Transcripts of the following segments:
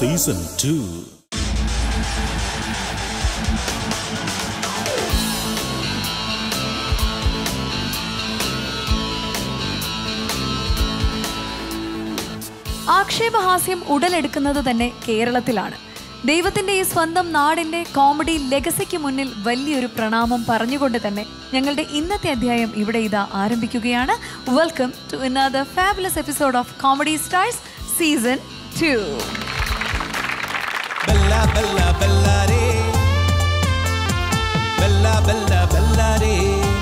Season two ആക്ഷേപഹാസ്യം ഉടലെടുക്കുന്നത് തന്നെ കേരളത്തിലാണ് ദൈവത്തിന്റെ ഈ സ്വന്തം നാടിന്റെ കോമഡി ലെഗസിക്ക് മുന്നിൽ വലിയൊരു പ്രണാമം പറഞ്ഞുകൊണ്ട് തന്നെ ഞങ്ങളുടെ ഇന്നത്തെ അധ്യായം ഇവിടെ ഇതാ ആരംഭിക്കുകയാണ് welcome to another fabulous episode of comedy stars season two ബല്ല ബല്ല ബല്ലാരേ ബല്ല ബല്ല ബല്ലാരേ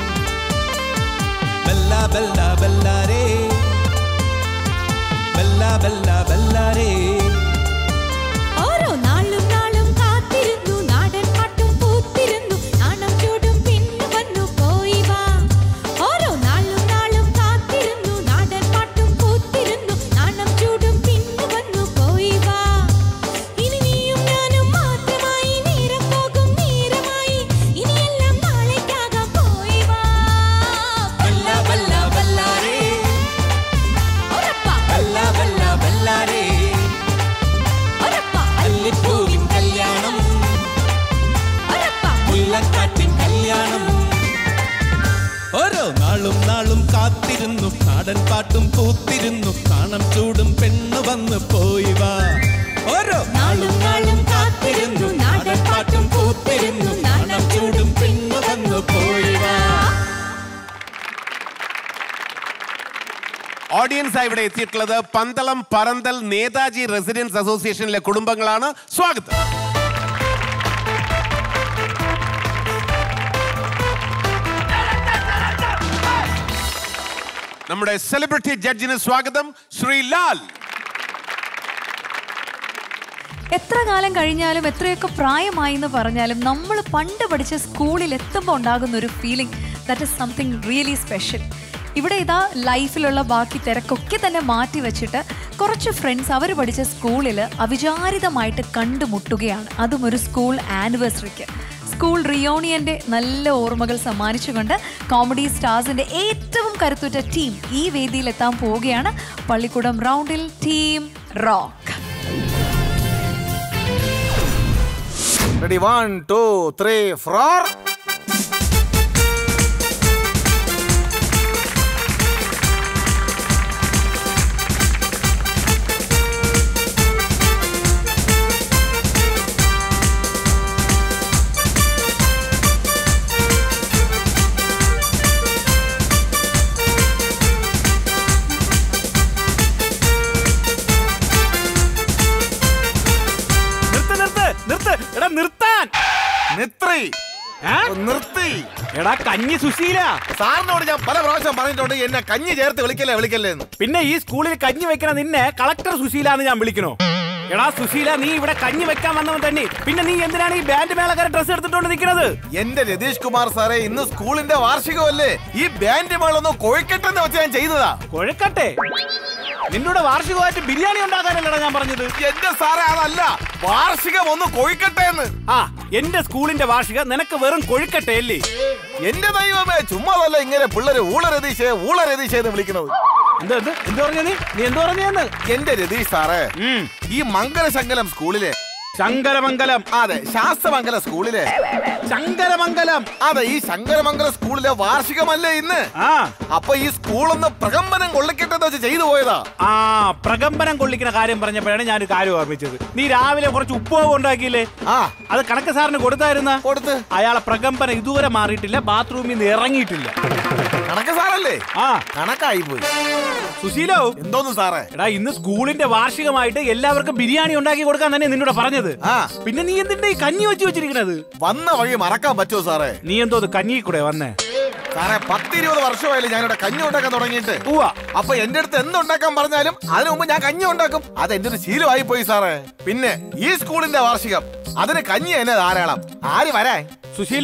ബല്ല ബല്ല ബല്ലാരേ ബല്ല ബല്ല ബല്ലാരേ ഓരോ നാളും നാളും കാത്തിരുന്നു നാടൻ പാട്ടും പൂത്തിരുന്നു നാണം ചൂടും പിന്നു വന്നു പോയി വാ ഓരോ നാളും നാളും കാത്തിരുന്നു നാടൻ പാട്ടും പൂത്തിരുന്നു നാണം ചൂടും പിന്നു വന്നു പോയി വാ ഇനി നീയും ഞാനും മാത്രമായി നേരം പോകും നേരമായി ഇനിയെല്ലാം നാളേക്കാകാം പോയി വാ ബല്ല ബല്ല ബല്ലാരേ ഉറപ്പാ ബല്ല ബല്ല ബല്ലാരേ ഉറപ്പാ അല്ലിപ്പൂവിൻ കല്യാണം ഉറപ്പാ മുല്ലക്കാട്ടിൻ കല്യാണം ഓരോ നാളും നാളും കാത്തിരുന്നു നാടൻ പാട്ടും പൂത്തിരുന്നു നാണം ചൂടും പെണ്ണു വന്ന് പോയി വാ ഓരോ നാളും നാളും കാത്തിരുന്നു നാടൻ പാട്ടും പൂത്തിരുന്നു നാണം ചൂടും പെണ്ണു വന്ന് പോയി വാ ഓഡിയൻസ് ആയി ഇവിടെ എത്തിയിട്ടുള്ളത് പന്തളം പറന്തൽ നേതാജി റെസിഡൻസ് അസോസിയേഷനിലെ കുടുംബങ്ങളാണ് സ്വാഗതം നമ്മുടെ സെലിബ്രിറ്റി ജഡ്ജിന് സ്വാഗതം ശ്രീ ലാൽ എത്ര കാലം കഴിഞ്ഞാലും എത്രയൊക്കെ പ്രായമായി എന്ന് പറഞ്ഞാലും നമ്മൾ പണ്ട് പഠിച്ച സ്കൂളിൽ എത്തുമ്പോൾ ഉണ്ടാകുന്ന ഒരു feeling that is something really special ഇവിടെ ഇതാ ലൈഫിലുള്ള ബാക്കി തിരക്കൊക്കെ തന്നെ മാറ്റി വെച്ചിട്ട് കുറച്ച് ഫ്രണ്ട്സ് അവർ പഠിച്ച സ്കൂളിൽ അവിചാരിതമായിട്ട് കണ്ടുമുട്ടുകയാണ് അതും ഒരു സ്കൂൾ ആനിവേഴ്സറിക്ക് സ്കൂൾ റിയോണിയന്റെ നല്ല ഓർമ്മകൾ സമ്മാനിച്ചുകൊണ്ട് കോമഡി സ്റ്റാർസിന്റെ ഏറ്റവും കരുത്തുറ്റ ടീം ഈ വേദിയിൽ എത്താൻ പോവുകയാണ് പള്ളിക്കുടം റൗണ്ടിൽ team rock Ready, one, two, three, four. നിർത്ത് നിർത്ത് നിർത്ത് എടാ നിർത്താൻ നിത്രി ഏ? നിർത്തി എടാ കഞ്ഞി സുശീല സാറിനോട് ഞാൻ പല പ്രാവശ്യം പറഞ്ഞിട്ടുണ്ട് എന്നെ കഞ്ഞി ചേർത്ത് വിളിക്കല്ലേ വിളിക്കല്ലേ എന്ന് പിന്നെ ഈ സ്കൂളിൽ കഞ്ഞി വെക്കണ നിന്നെ കളക്ടർ സുശീല എന്ന് ഞാൻ വിളിക്കണോ എടാ സുശീല നീ ഇവിടെ കഞ്ഞി വെക്കാൻ വന്നവൻ തന്നെ പിന്നെ നീ എന്തിനാണ് ഈ ബാൻഡ് മേളക്കാരെ ഡ്രസ് എടുത്തിട്ടോണ്ട് നിൽക്കുന്നത് എന്റെ രതീഷ് കുമാർ സാറേ ഇന്ന് സ്കൂളിന്റെ വാർഷികമല്ലേ ഈ ബാൻഡ് മേളൊന്ന് കൊഴുക്കട്ടെന്ന് വെച്ച് ഞാൻ ചെയ്തതാ കൊഴക്കട്ടെ നിന്നോട് വാർഷികമായിട്ട് ബിരിയാണി ഉണ്ടാക്കാനല്ലടാ ഞാൻ പറഞ്ഞത് എന്റെ സാറേ അതല്ല വാർഷികം ഒന്ന് കൊഴുക്കട്ടെ എന്ന് ആ എന്റെ സ്കൂളിന്റെ വാർഷികം നിനക്ക് വെറും കൊഴുക്കട്ടെ അല്ലേ എന്റെ ദൈവമേ ചുമ്മാതല്ല ഇങ്ങനെ പിള്ളേര് ഊള രതീഷേ ഊള രതീഷേ എന്ന് വിളിക്കുന്നത് എന്ത് എന്ത് എന്ത് പറഞ്ഞ നീ നീ എന്ത് പറഞ്ഞെന്ന് എന്റെ രതീഷ് സാറേ ഉം. ഈ മംഗലശങ്കലം സ്കൂളിലെ ശങ്കരമംഗലം അതെ ശാസ്ത്രമംഗലം സ്കൂളിലെ ശങ്കരമംഗലം അതെ ഈ ശങ്കരമംഗലം സ്കൂളിലെ വാർഷികമല്ലേ ഇന്ന് ആ അപ്പൊ ഈ സ്കൂളൊന്ന് പ്രകമ്പനം കൊള്ളിക്കട്ടെ എന്ന് വെച്ച് ചെയ്തു പോയതാ ആ പ്രകമ്പനം കൊള്ളിക്കുന്ന കാര്യം പറഞ്ഞപ്പോഴാണ് ഞാൻ ഒരു കാര്യം ഓർമ്മിച്ചത് നീ രാവിലെ കുറച്ച് ഉപ്പുമാവ് ഉണ്ടാക്കിയില്ലേ ആ അത് കണക്ക് സാറിന് കൊടുത്തായിരുന്ന കൊടുത്ത് അയാളെ പ്രകമ്പനം ഇതുവരെ മാറിയിട്ടില്ല ബാത്റൂമിൽ നിന്ന് ഇറങ്ങിയിട്ടില്ല കണക്ക് സാറല്ലേ ആ കണക്കായി പോയി സുശീലോ എന്തോന്ന് സാറേ എടാ ഇന്ന് സ്കൂളിന്റെ വാർഷികമായിട്ട് എല്ലാവർക്കും ബിരിയാണി ഉണ്ടാക്കി കൊടുക്കാൻ തന്നെ നിന്നോട് പറഞ്ഞത് ആ പിന്നെ നീ എന്തിന്റെ ഈ കഞ്ഞി വെച്ച് വെച്ചിരിക്കണത് വന്ന വഴി മറക്കാൻ പറ്റുമോ സാറേ നീ എന്തോ ഇത് കഞ്ഞി കൂടെ വന്നേ സാറേ പത്തിരുപത് വർഷമായില്ലേ ഞാനിവിടെ കഞ്ഞി ഉണ്ടാക്കാൻ തുടങ്ങിയിട്ട് ഉവ്വ അപ്പൊ എന്റെ അടുത്ത് എന്തുണ്ടാക്കാൻ പറഞ്ഞാലും അതിനു മുമ്പ് ഞാൻ കഞ്ഞി ഉണ്ടാക്കും അത് എന്റെ ഒരു ശീലമായി പോയി സാറേ പിന്നെ ഈ സ്കൂളിന്റെ വാർഷികം അതിന് കഞ്ഞി എന്നെ ധാരാളം ആര് വരാൻ സുശീലോ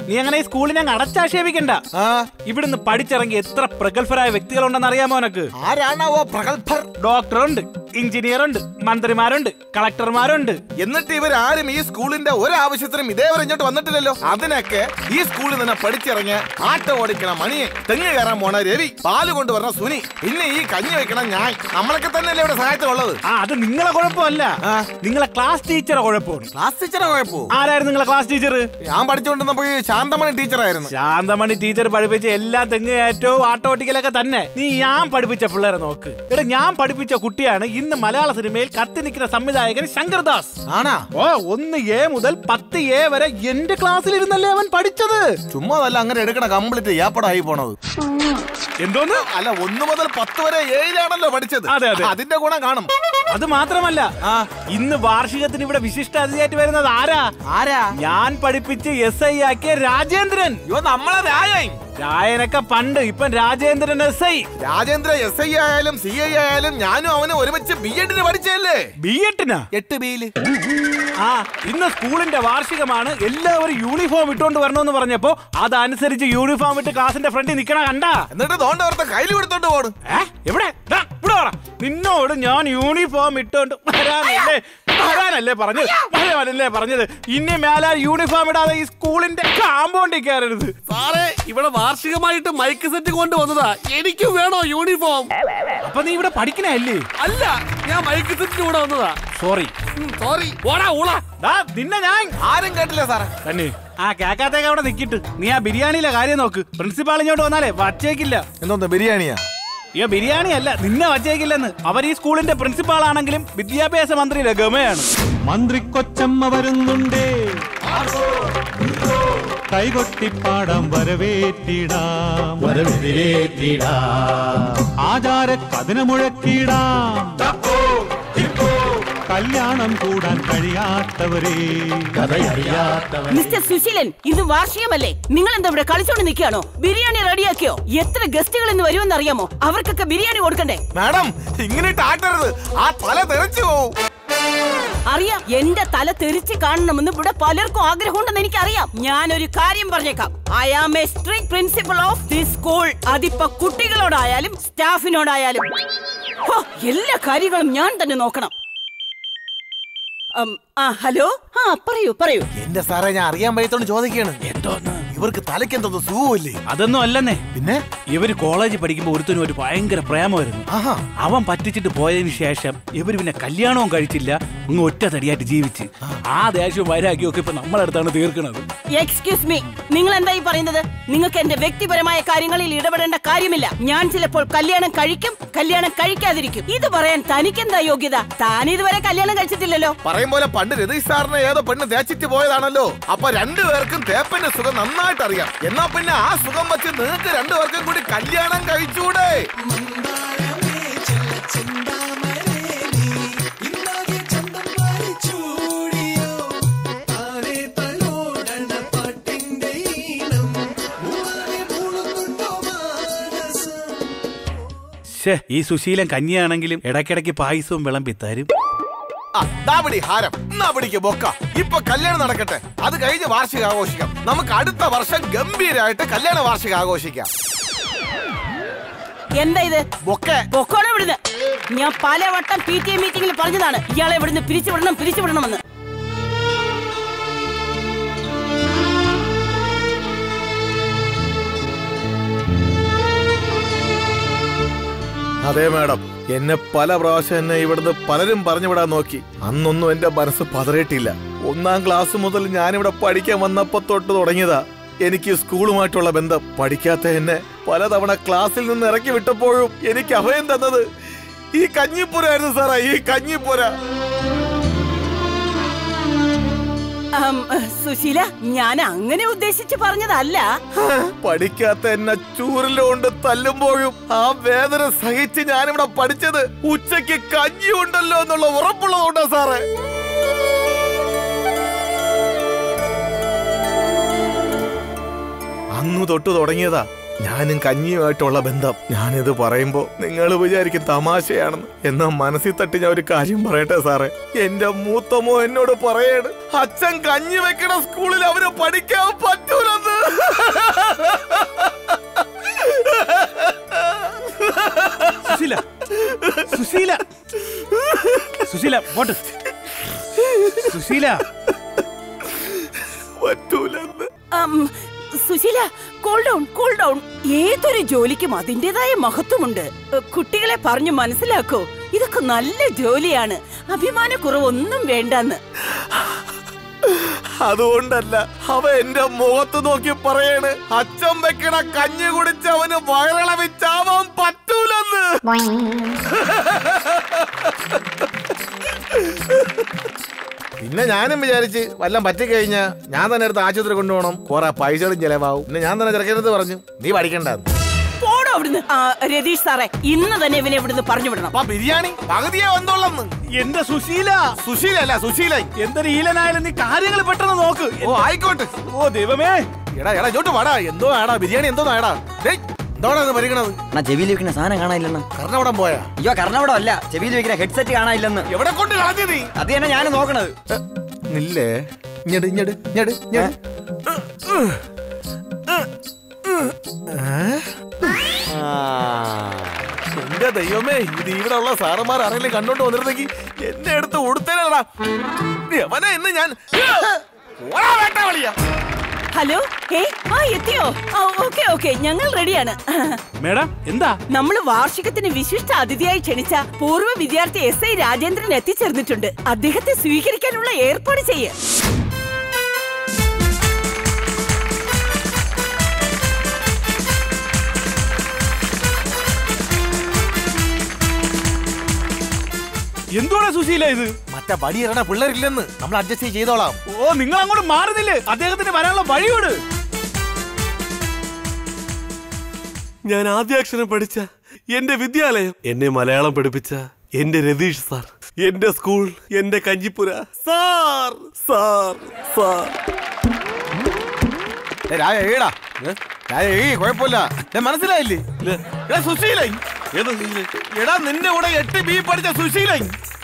നീ അങ്ങനെ ഈ സ്കൂളിനെ അങ്ങ് അടച്ചാക്ഷേപിക്കണ്ട ആ ഇവിടുന്ന് പഠിച്ചിറങ്ങി എത്ര പ്രഗത്ഭരായ വ്യക്തികളുണ്ടെന്ന് അറിയാമോ എനക്ക് ആരാണാവോ പ്രഗത്ഭർ ഡോക്ടറുണ്ട് എഞ്ചിനീയർ ഉണ്ട് മന്ത്രിമാരുണ്ട് കളക്ടർമാരുണ്ട് എന്നിട്ട് ഇവരാരും ഈ സ്കൂളിന്റെ ഒരാവശ്യത്തിനും ഇതേവരെ ഇങ്ങോട്ട് വന്നിട്ടില്ലല്ലോ അതിനൊക്കെ ഈ സ്കൂളിൽ നിന്ന് പഠിച്ചിറങ്ങിയ ആട്ട ഓടിക്കണ മണിയെ തെങ്ങ് കയറാൻ പോണ രവി പാല് കൊണ്ടുവരണ സുനി പിന്നെ ഈ കഞ്ഞി വെക്കണ ഞാൻ നമ്മളൊക്കെ തന്നെയല്ലേ ഇവിടെ സഹായത്തിലുള്ളത് ആ അത് നിങ്ങളെ കുഴപ്പമല്ല ആ. നിങ്ങളെ ക്ലാസ് ടീച്ചറെ കുഴപ്പമാണ് ക്ലാസ് ടീച്ചറെ കുഴപ്പോ ആരായിരുന്നു നിങ്ങളെ ക്ലാസ് ടീച്ചർ ഞാൻ പഠിച്ചുകൊണ്ടിരുന്നപ്പോ ഈ ശാന്തമണി ടീച്ചറായിരുന്നു ശാന്തമണി ടീച്ചർ പഠിപ്പിച്ച എല്ലാ തെങ്ങ് ഏറ്റവും ആട്ടോട്ടിക്കലൊക്കെ തന്നെ നീ ഞാൻ പഠിപ്പിച്ച പിള്ളേരെ നോക്ക് എടാ ഞാൻ പഠിപ്പിച്ച കുട്ടിയാണ് ഇന്ന് മലയാള സിനിമയിൽ കത്തി നിൽക്കുന്ന സംവിധായകൻ ശങ്കർദാസ് ആണാ ഓ ഒന്ന് എ മുതൽ പത്ത് എ വരെ എന്റെ ക്ലാസ്സിലിരുന്നല്ലേ അവൻ പഠിച്ചത് ചുമ്മാ അല്ല അങ്ങനെ എടുക്കണ കംപ്ലീറ്റ് ഏപ്പടായി പോണത് എന്തോന്ന് അല്ല ഒന്ന് മുതൽ പത്ത് വരെ ഏഴിലാണല്ലോ പഠിച്ചത് അതെ, അതെ. അതിന്റെ ഗുണം കാണും അത് മാത്രമല്ല ഇന്ന് വാർഷികത്തിന് ഇവിടെ വിശിഷ്ട അതിഥിയായിട്ട് വരുന്നത് ആരാ ആരാ ഞാൻ പഠിപ്പിച്ച് എസ് ഐ ആക്കിയ രാജേന്ദ്രൻ അയ്യോ നമ്മളെ രാജൻ രായനൊക്കെ പണ്ട് ഇപ്പൊ Rajendran S I Rajendra S I ആയാലും സി ഐ ആയാലും ഞാനും അവനും ഒരുമിച്ച് ബി എഡിന് പഠിച്ചല്ലേ ബി എട്ടിനാ എട്ട് ബിയില് ആ ഇന്ന് സ്കൂളിന്റെ വാർഷികമാണ് എല്ലാവരും യൂണിഫോം ഇട്ടുകൊണ്ട് വരണമെന്ന് പറഞ്ഞപ്പോ അതനുസരിച്ച് യൂണിഫോം ഇട്ട് ക്ലാസിന്റെ ഫ്രണ്ടിൽ നിക്കണ കണ്ടാ എന്നിട്ട് തോണ്ടവർത്തെ കയ്യിൽ കൊടുത്തോണ്ട് പോടും ഏ? എവിടെ ദാ, ഇവിടെ വാടാ. നിന്നോട് ഞാൻ യൂണിഫോം ഇട്ടോണ്ട് വരാനല്ലേ വരാനല്ലേ പറഞ്ഞത് വരാനല്ലേ പറഞ്ഞത് ഇനി മേലാ യൂണിഫോം ഇടാതെ ഈ സ്കൂളിന്റെ കാമ്പൗണ്ടിൽ കയറരുത് സാറേ ഇവിടെ വാർഷികമായിട്ട് മൈക്ക് സെറ്റ് കൊണ്ടുവന്നതാ എനിക്കും വേണോ യൂണിഫോം അപ്പൊ നീ ഇവിടെ പഠിക്കണല്ലേ അല്ല ഞാൻ മൈക്ക് സെറ്റിന് കൂടെ വന്നതാ സോറി സോറി ഓടാ ഊള ദാ നിന്നെ ഞാൻ ആരും കേട്ടില്ല സാറേ തന്നെ ആ കേക്കാത്തേക്ക് അവിടെ നിക്കിട്ട് നീ ആ ബിരിയാണിയിലെ കാര്യം നോക്ക് പ്രിൻസിപ്പാൾ ഇങ്ങോട്ട് വന്നാലേ വച്ചേക്കില്ല എന്തോന്ന് ബിരിയാണിയാ അയ്യോ ബിരിയാണി അല്ല നിന്നെ വച്ചേക്കില്ലെന്ന് അവർ ഈ സ്കൂളിന്റെ പ്രിൻസിപ്പാൾ ആണെങ്കിലും വിദ്യാഭ്യാസ മന്ത്രിയുടെ ഗമയാണ് മന്ത്രി കൊച്ചമ്മ വരുന്നുണ്ടേ കൈകൊട്ടിപ്പാടാം വരവേറ്റിടാം വരവേറ്റിടാം ആചാര കഥന മുഴക്കിടാം കല്യാണം കൂടാൻ കഴിയാത്തവരെ കഥയറിയാത്തവർ മിസ്റ്റർ സുശീലൻ ഇത് വാർഷികമല്ലേ നിങ്ങൾ എന്താ ഇവിടെ കളിച്ചോണ്ട് നിൽക്കുകയാണോ ബിരിയാണി റെഡിയാക്കിയോ എത്ര ഗസ്റ്റുകൾ ഇന്ന് വരുമെന്ന് അറിയാമോ അവർക്കൊക്കെ ബിരിയാണി കൊടുക്കണ്ടേ മാഡം ഇങ്ങനെ ആട്ടരുത് ആ തല തെറിച്ചു പോവും അറിയാം എന്റെ തല തെറിച്ച് കാണണമെന്ന് ഇവിടെ പലർക്കും ആഗ്രഹമുണ്ടെന്ന് എനിക്കറിയാം ഞാനൊരു കാര്യം പറഞ്ഞേക്കാം I am a strict principal of this school അതിപ്പോ കുട്ടികളോടായാലും സ്റ്റാഫിനോടായാലും ഹോ, എല്ലാ കാര്യങ്ങളും ഞാൻ തന്നെ നോക്കണം ഉം, ആ ഹലോ ആ പറയൂ പറയൂ എന്റെ സാറേ ഞാൻ അറിയാൻ വയ്യത്തോണ്ട് ചോദിക്കാണ് എന്തോന്ന് ഇവർക്ക് തലയ്ക്ക് എന്തോ സുഖമില്ലേ അതൊന്നും അല്ലെന്നേ പിന്നെ ഇവര് കോളേജിൽ പഠിക്കുമ്പോ ഒരുത്തനും ഒരു ഭയങ്കര പ്രേമമായിരുന്നു ആഹാ അവൻ പറ്റിച്ചിട്ട് പോയതിനു ശേഷം ഇവര് പിന്നെ കല്യാണവും കഴിച്ചില്ല അങ്ങ് ഒറ്റ തടിയായിട്ട് ജീവിച്ച് ആ ദേഷ്യവും വൈരാഗ്യവും ഒക്കെ ഇപ്പൊ നമ്മളടുത്താണ് തീർക്കുന്നത് എക്സ്ക്യൂസ് മീ നിങ്ങൾ എന്തായി പറയുന്നത് നിങ്ങൾക്ക് എന്റെ വ്യക്തിപരമായ കാര്യങ്ങളിൽ ഇടപെടേണ്ട കാര്യമില്ല ഞാൻ ചിലപ്പോൾ കല്യാണം കഴിക്കും കല്യാണം കഴിക്കാതിരിക്കും ഇത് പറയാൻ തനിക്കെന്താ യോഗ്യത താൻ ഇതുവരെ കല്യാണം കഴിച്ചിട്ടില്ലല്ലോ പറയും പോലെ പണ്ട് രതീഷ് സാറിനെ ഏതോ പെണ്ണ് തേച്ചിട്ട് പോയതാണല്ലോ അപ്പൊ രണ്ടുപേർക്കും തേപ്പിന്റെ സുഖം നന്നായിട്ട് അറിയാം എന്നാ പിന്നെ ആ സുഖം വെച്ച് നിങ്ങൾക്ക് രണ്ടുപേർക്കും കൂടി കല്യാണം കഴിച്ചൂടെ ശ്ശേ, ഈ സുശീലൻ കഞ്ഞിയാണെങ്കിലും ഇടയ്ക്കിടയ്ക്ക് പായസവും വിളമ്പി തരും ആ, ദാ പിടി ഹാരം എന്നാ പിടിക്ക് ബൊക്ക ഇപ്പൊ കല്യാണം നടക്കട്ടെ അത് കഴിഞ്ഞ് വാർഷിക ആഘോഷിക്കാം നമുക്ക് അടുത്ത വർഷം ഗംഭീരമായിട്ട് കല്യാണ വാർഷിക ആഘോഷിക്കാം എന്താ ഇത് ബൊക്കെ പൊക്കോടെ ഇവിടുന്ന് ഞാൻ പലവട്ടം പി ടി എ മീറ്റിംഗിൽ പറഞ്ഞതാണ് ഇയാളെ ഇവിടുന്ന് പിരിച്ചുവിടണം പിരിച്ചുവിടണമെന്ന് അതെ മാഡം എന്നെ പല പ്രാവശ്യം എന്നെ ഇവിടുന്ന് പലരും പറഞ്ഞു വിടാൻ നോക്കി അന്നൊന്നും എന്റെ മനസ്സ് പതറിയിട്ടില്ല ഒന്നാം ക്ലാസ് മുതൽ ഞാനിവിടെ പഠിക്കാൻ വന്നപ്പോ തൊട്ട് തുടങ്ങിയതാ എനിക്ക് സ്കൂളുമായിട്ടുള്ള ബന്ധം പഠിക്കാത്ത എന്നെ പലതവണ ക്ലാസ്സിൽ നിന്ന് ഇറക്കി വിട്ടപ്പോഴും എനിക്ക് അഭയം തന്നത് ഈ കഞ്ഞിപ്പുരായിരുന്നു സാറേ ഈ കഞ്ഞിപ്പുര ആം, സുശീല ഞാൻ അങ്ങനെ ഉദ്ദേശിച്ച് പറഞ്ഞതല്ല പഠിക്കാത്ത എന്നെ ചൂരിലുകൊണ്ട് തല്ലുമ്പോഴും ആ വേദന സഹിച്ച് ഞാനിവിടെ പഠിച്ചത് ഉച്ചയ്ക്ക് കഞ്ഞി ഉണ്ടല്ലോ എന്നുള്ള ഉറപ്പുള്ളതുകൊണ്ടാ സാറേ അന്നു തൊട്ട് തുടങ്ങിയതാ ഞാനും കഞ്ഞിയുമായിട്ടുള്ള ബന്ധം ഞാനിത് പറയുമ്പോ നിങ്ങൾ വിചാരിക്കും തമാശയാണെന്ന് എന്നാ മനസ്സിൽ തട്ടി ഞാൻ ഒരു കാര്യം പറയട്ടെ സാറേ എന്റെ മൂത്തമോ എന്നോട് പറയാണ് അച്ഛൻ കഞ്ഞി വെക്കണ സ്കൂളിൽ അവന് പഠിക്കാൻ പറ്റൂലെന്ന് സുശീല സുശീല സുശീല പോട്ട് സുശീല പറ്റൂലെന്ന് ആം, Susheela cool down cool down ഏതൊരു ജോലിക്കും അതിൻ്റെതായ മഹത്വമുണ്ട് എ, കുട്ടികളെ പറഞ്ഞു മനസ്സിലാക്കൂ ഇതൊക്കെ നല്ല ജോലിയാണ് അഭിമാനക്കുറവൊന്നും വേണ്ടെന്ന് അതുകൊണ്ടല്ല അവ എന്റെ മുഖത്ത് നോക്കി പറയാണ് അച്ഛൻ വെക്കണ കഞ്ഞി കുടിച്ച് അവന് വയറിളവിച്ചാവാൻ പറ്റൂലെന്ന് പിന്നെ ഞാനും വിചാരിച്ച് വല്ലതും പറ്റിക്കഴിഞ്ഞാ ഞാൻ തന്നെ എടുത്ത് ആശുപത്രി കൊണ്ടുപോകണം കുറെ പൈസകളും ചെലവാവും പിന്നെ ഞാൻ തന്നെ ചെറുക്കരുത് പറഞ്ഞു നീ പഠിക്കണ്ടെന്ന് പോടോ അവിടുന്ന് ആ, രതീഷ് സാറേ ഇന്ന് തന്നെ ഇവനെ ഇവിടുന്ന് പറഞ്ഞു വിടണം അപ്പൊ ബിരിയാണി പകുതിയെ വന്നോളന്ന് എന്റെ സുശീല സുശീല അല്ല സുശീല എന്തൊരു ഈലനായാലും നീ കാര്യങ്ങൾ പെട്ടെന്ന് നോക്ക് ഓ ആയിക്കോട്ടെ ഓ ദൈവമേ എടാ എടാ ഇങ്ങോട്ട് വാടാ എന്തോ ആടാ ബിരിയാണി എന്തോ ആടാ ഡേയ്, എന്തോടാ ഇത് പരിക്കണത് അണ്ണാ ചെവിയിൽ വെക്കുന്ന സാധനം കാണാനില്ലെന്ന് കർണവടം പോയാ അയ്യോ കർണവടം അല്ല ചെവിയിൽ വെക്കുന്ന ഹെഡ്സെറ്റ് കാണാനില്ലെന്ന് എവിടെ കൊണ്ട് കളഞ്ഞു നീ അത് തന്നെ ഞാൻ നോക്കണത് നില്ലേ ഇഞ്ഞട് ഇഞ്ഞട് ഇഞ്ഞട് ഇഞ്ഞട് എന്റെ ദൈവമേ ഇത് ഇവിടെ ഉള്ള സാറന്മാർ ആരെങ്കിലും കണ്ടോണ്ട് വന്നിരുന്നെങ്കിൽ എന്നെ എടുത്ത് ഉടുത്തേനടാ യവനെ ഇന്ന് ഞാൻ ഓടാ വേണ്ട വളിയാ ഹലോ ഏ ആ എത്തിയോ ഓക്കെ ഓക്കെ ഞങ്ങൾ റെഡിയാണ് മേഡം എന്താ നമ്മൾ വാർഷികത്തിന് വിശിഷ്ട അതിഥിയായി ക്ഷണിച്ച പൂർവ്വ വിദ്യാർത്ഥി എസ് ഐ രാജേന്ദ്രൻ എത്തിച്ചേർന്നിട്ടുണ്ട് അദ്ദേഹത്തെ സ്വീകരിക്കാനുള്ള ഏർപ്പാട് ചെയ്യ എന്തുവാണ് സുശീല ഇത് മറ്റേ ബടിയിറണ പിള്ളേരില്ലെന്ന് നമ്മൾ അഡ്ജസ്റ്റ് ചെയ്തോളാം ഓ നിങ്ങൾ അങ്ങോട്ട് മാറുന്നില്ലേ അദ്ദേഹത്തിന് വരാനുള്ള വഴിയോട് ഞാൻ ആദ്യാക്ഷരം പഠിച്ച എന്റെ വിദ്യാലയം എന്നെ മലയാളം പഠിപ്പിച്ച എന്റെ രതീഷ് സാർ എന്റെ സ്കൂൾ എന്റെ കഞ്ചിപ്പുര സാർ സാർ സാർ ഏ, രായ ഏടാ രായ ഏ കുഴപ്പമില്ല ഞാൻ മനസ്സിലായില്ലേ എടാ സുശീലൈ ഏത് എടാ നിന്റെ കൂടെ എട്ട് ബി പഠിച്ച സുശീലൈ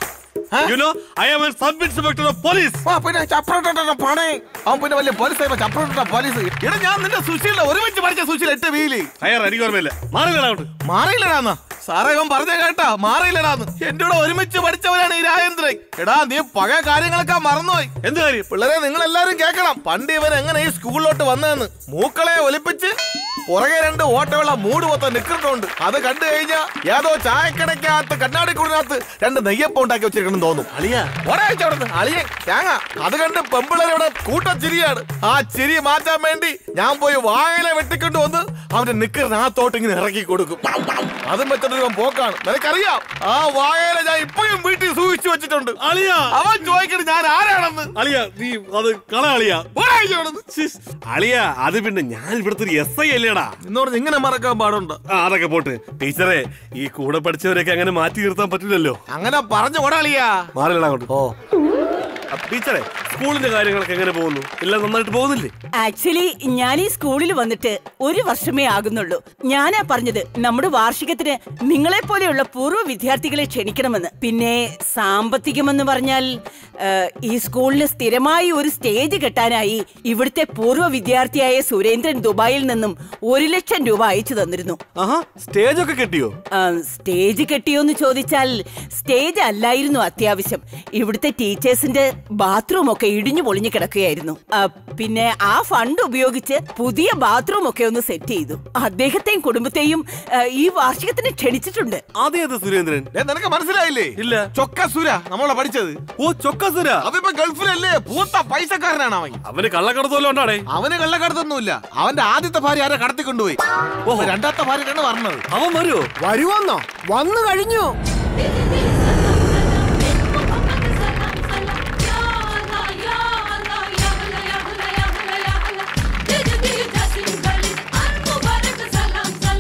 you know I am sub inspector of police ആ പിന്നെ ചപ്രോട്ടാ പണേ അവൻ പിന്നെ വലിയ പോലീസ് ആയപ്പോ ചപ്രോട്ടാ പോലീസ് എടാ ഞാൻ നിന്റെ സുശീലിനെ ഒരുമിച്ച് പഠിച്ച സുശീൽ എട്ട് ബിയില് അയ്യാർ എനിക്ക് ഓർമ്മയില്ല മാറുകളാ അങ്ങോട്ട് മാറിയില്ലടാന്ന് സാറേ ഇവൻ പറഞ്ഞ കേട്ടാ മാറിയില്ലടാന്ന് എന്റെ കൂടെ ഒരുമിച്ച് പഠിച്ചവനാണ് ഈ രാജേന്ദ്രൻ എടാ നീ പഴയ കാര്യങ്ങളൊക്കെ മറന്നുപോയി എന്ത് കാര്യം പിള്ളേരെ നിങ്ങൾ എല്ലാരും കേൾക്കണം പണ്ട് ഇവൻ എങ്ങനെ ഈ സ്കൂളിലോട്ട് വന്നതെന്ന് മൂക്കളെ ഒലിപ്പിച്ച് പുറകെ രണ്ട് ഓട്ടമുള്ള മൂട് മൊത്തം നിക്കറിട്ടുണ്ട് അത് കണ്ടു കഴിഞ്ഞാ ഏതോ ചായക്കടയ്ക്കകത്ത് കണ്ണാടിക്കൂടിനകത്ത് രണ്ട് നെയ്യപ്പം ഉണ്ടാക്കി വെച്ചിരിക്കണം തോന്നും അളിയ ഒരാഴ്ച അവിടെ അളിയൻ തേങ്ങ അത് കണ്ട് പെമ്പിള്ളേരോട് കൂട്ടച്ചിരിയാണ് ആ ചിരി മാറ്റാൻ വേണ്ടി ഞാൻ പോയി വായന വെട്ടിക്കൊണ്ട് വന്ന് അവന്റെ നിക്കറിനകത്തോട്ട് ഇങ്ങനെ ഇറക്കി കൊടുക്കും അതും വെച്ചിട്ട് ഇവൻ പോക്കാണ് നിനക്കറിയാം ആ വായന ഞാൻ ഇപ്പോഴും വീട്ടിൽ സൂക്ഷിച്ചു വെച്ചിട്ടുണ്ട് അളിയ അവൻ ചോദിക്കണത് ഞാൻ ആരാണെന്ന് അളിയ നീ അത് കള അളിയ ഒരാഴ്ച അവിടുന്ന്. ശ്ശിസ്. അളിയ അത് പിന്നെ ഞാൻ ഇവിടുത്തെ ഒരു എസ് ഐ അല്ലേടാ എന്നോട് ഇങ്ങനെ മറക്കാൻ പാടുണ്ട് ആ അതൊക്കെ പോട്ട് ടീച്ചറെ ഈ കൂടെ പഠിച്ചവരൊക്കെ അങ്ങനെ മാറ്റി നിർത്താൻ പറ്റില്ലല്ലോ അങ്ങനെ പറഞ്ഞു ഓടാളിയാ മാറില്ലടാ അങ്ങോട്ട് ഓ ടീച്ചറെ സ്കൂളിന്റെ കാര്യങ്ങളൊക്കെ എങ്ങനെ പോകുന്നു എല്ലാം നന്നായിട്ട് പോകുന്നില്ലേ ആക്ച്വലി ഞാൻ ഈ സ്കൂളിൽ വന്നിട്ട് ഒരു വർഷമേ ആകുന്നുള്ളൂ ഞാനാ പറഞ്ഞത് നമ്മുടെ വാർഷികത്തിന് നിങ്ങളെ പോലെയുള്ള പൂർവ്വ വിദ്യാർത്ഥികളെ ക്ഷണിക്കണമെന്ന് പിന്നെ സാമ്പത്തികമെന്ന് പറഞ്ഞാൽ ആ, ഈ സ്കൂളിന് സ്ഥിരമായി ഒരു സ്റ്റേജ് കെട്ടാനായി ഇവിടുത്തെ പൂർവ്വ വിദ്യാർത്ഥിയായ സുരേന്ദ്രൻ ദുബായിൽ നിന്നും ഒരു ലക്ഷം രൂപ അയച്ചു തന്നിരുന്നു ആഹാ സ്റ്റേജ് ഒക്കെ കെട്ടിയോ ആ, സ്റ്റേജ് കെട്ടിയോന്ന് ചോദിച്ചാൽ സ്റ്റേജ് അല്ലായിരുന്നു അത്യാവശ്യം ഇവിടുത്തെ ടീച്ചേഴ്സിന്റെ ബാത്റൂം ഒക്കെ ഇടിഞ്ഞു പൊളിഞ്ഞു കിടക്കുകയായിരുന്നു ആ, പിന്നെ ആ ഫണ്ട് ഉപയോഗിച്ച് പുതിയ ബാത്റൂം ഒക്കെ ഒന്ന് സെറ്റ് ചെയ്തു അദ്ദേഹത്തെയും കുടുംബത്തെയും ആ, ഈ വാർഷികത്തിന് ക്ഷണിച്ചിട്ടുണ്ട് അതേത് സുരേന്ദ്രൻ ഏ, നിനക്ക് മനസ്സിലായില്ലേ ഇല്ല. ചൊക്ക സുര നമ്മളെ പഠിച്ചത് ഓ ചൊക്കസുര അതിപ്പോ ഗൾഫിലല്ലേ പൂത്ത പൈസക്കാരനാണ് അവൻ അവന് കള്ളക്കടത്തോല്ലോ ഉണ്ടാടേ അവന് കള്ളക്കടത്തൊന്നുമില്ല അവന്റെ ആദ്യത്തെ ഭാര്യ ആരെ കടത്തിക്കൊണ്ടുപോയി ഓഹോ രണ്ടാമത്തെ ഭാര്യക്കാണ് പറഞ്ഞത് അവൻ വരുമോ വരുവന്നോ വന്നു കഴിഞ്ഞു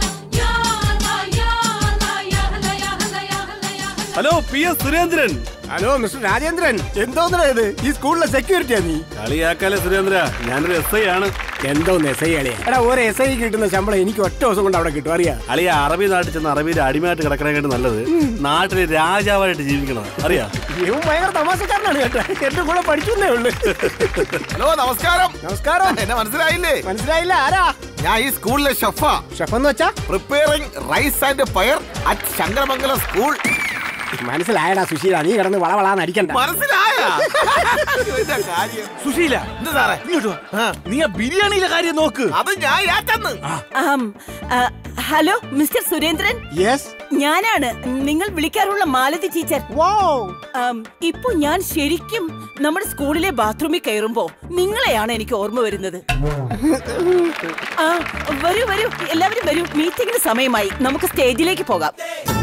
hello P S Surendran hello mister Rajendran എന്തോന്നാ ഇത് ഈ സ്കൂളിലെ സെക്യൂരിറ്റിയാ നീ കളിയാക്കാലെ സുരേന്ദ്ര ഞാനൊരു എസ് ഐ ആണ് എന്തോന്ന് എസ് ഐ അളിയാ എടാ ഒരു എസ് ഐ കിട്ടുന്ന ശമ്പളം എനിക്ക് ഒറ്റ ദിവസം കൊണ്ട് അവിടെ കിട്ടും അറിയാ അളിയ അറബി നാട്ടിൽ ചെന്ന് അറബിയിൽ അടിമയായിട്ട് കിടക്കണേക്കാട്ട് നല്ലത് നാട്ടില് രാജാവായിട്ട് ജീവിക്കണം അറിയാ ഇവൻ ഭയങ്കര തമാശക്കാരനാണ് കേട്ടോ എന്റെ കൂടെ പഠിക്കുന്നേ ഉള്ളു ഹലോ നമസ്കാരം നമസ്കാരം എന്നെ മനസ്സിലായില്ലേ മനസ്സിലായില്ല ആരാ ഞാൻ ഈ സ്കൂളിലെ ഷെഫാ ഷെഫ് എന്ന് വെച്ചാ preparing rice and payar at Sankaramangalam school മനസ്സിലായടാ സുശീല നീ കിടന്ന് വളവളാന്ന് അടിക്കണ്ട മനസ്സിലായ കാര്യം സുശീല എന്ത് സാറേ ഇങ്ങോട്ട് വാ. നീ ആ ബിരിയാണിയിലെ കാര്യം നോക്ക് അത് ഞാൻ ഏറ്റെന്ന് ആം, ആ, ഹലോ മിസ്റ്റർ സുരേന്ദ്രൻ യെസ് ഞാനാണ് നിങ്ങൾ വിളിക്കാറുള്ള മാലതി ടീച്ചർ ആം, ഇപ്പൊ ഞാൻ ശരിക്കും നമ്മുടെ സ്കൂളിലെ ബാത്റൂമിൽ കയറുമ്പോ നിങ്ങളെയാണ് എനിക്ക് ഓർമ്മ വരുന്നത് ആ വരൂ വരൂ എല്ലാവരും വരൂ മീറ്റിംഗിന് സമയമായി നമുക്ക് സ്റ്റേജിലേക്ക് പോകാം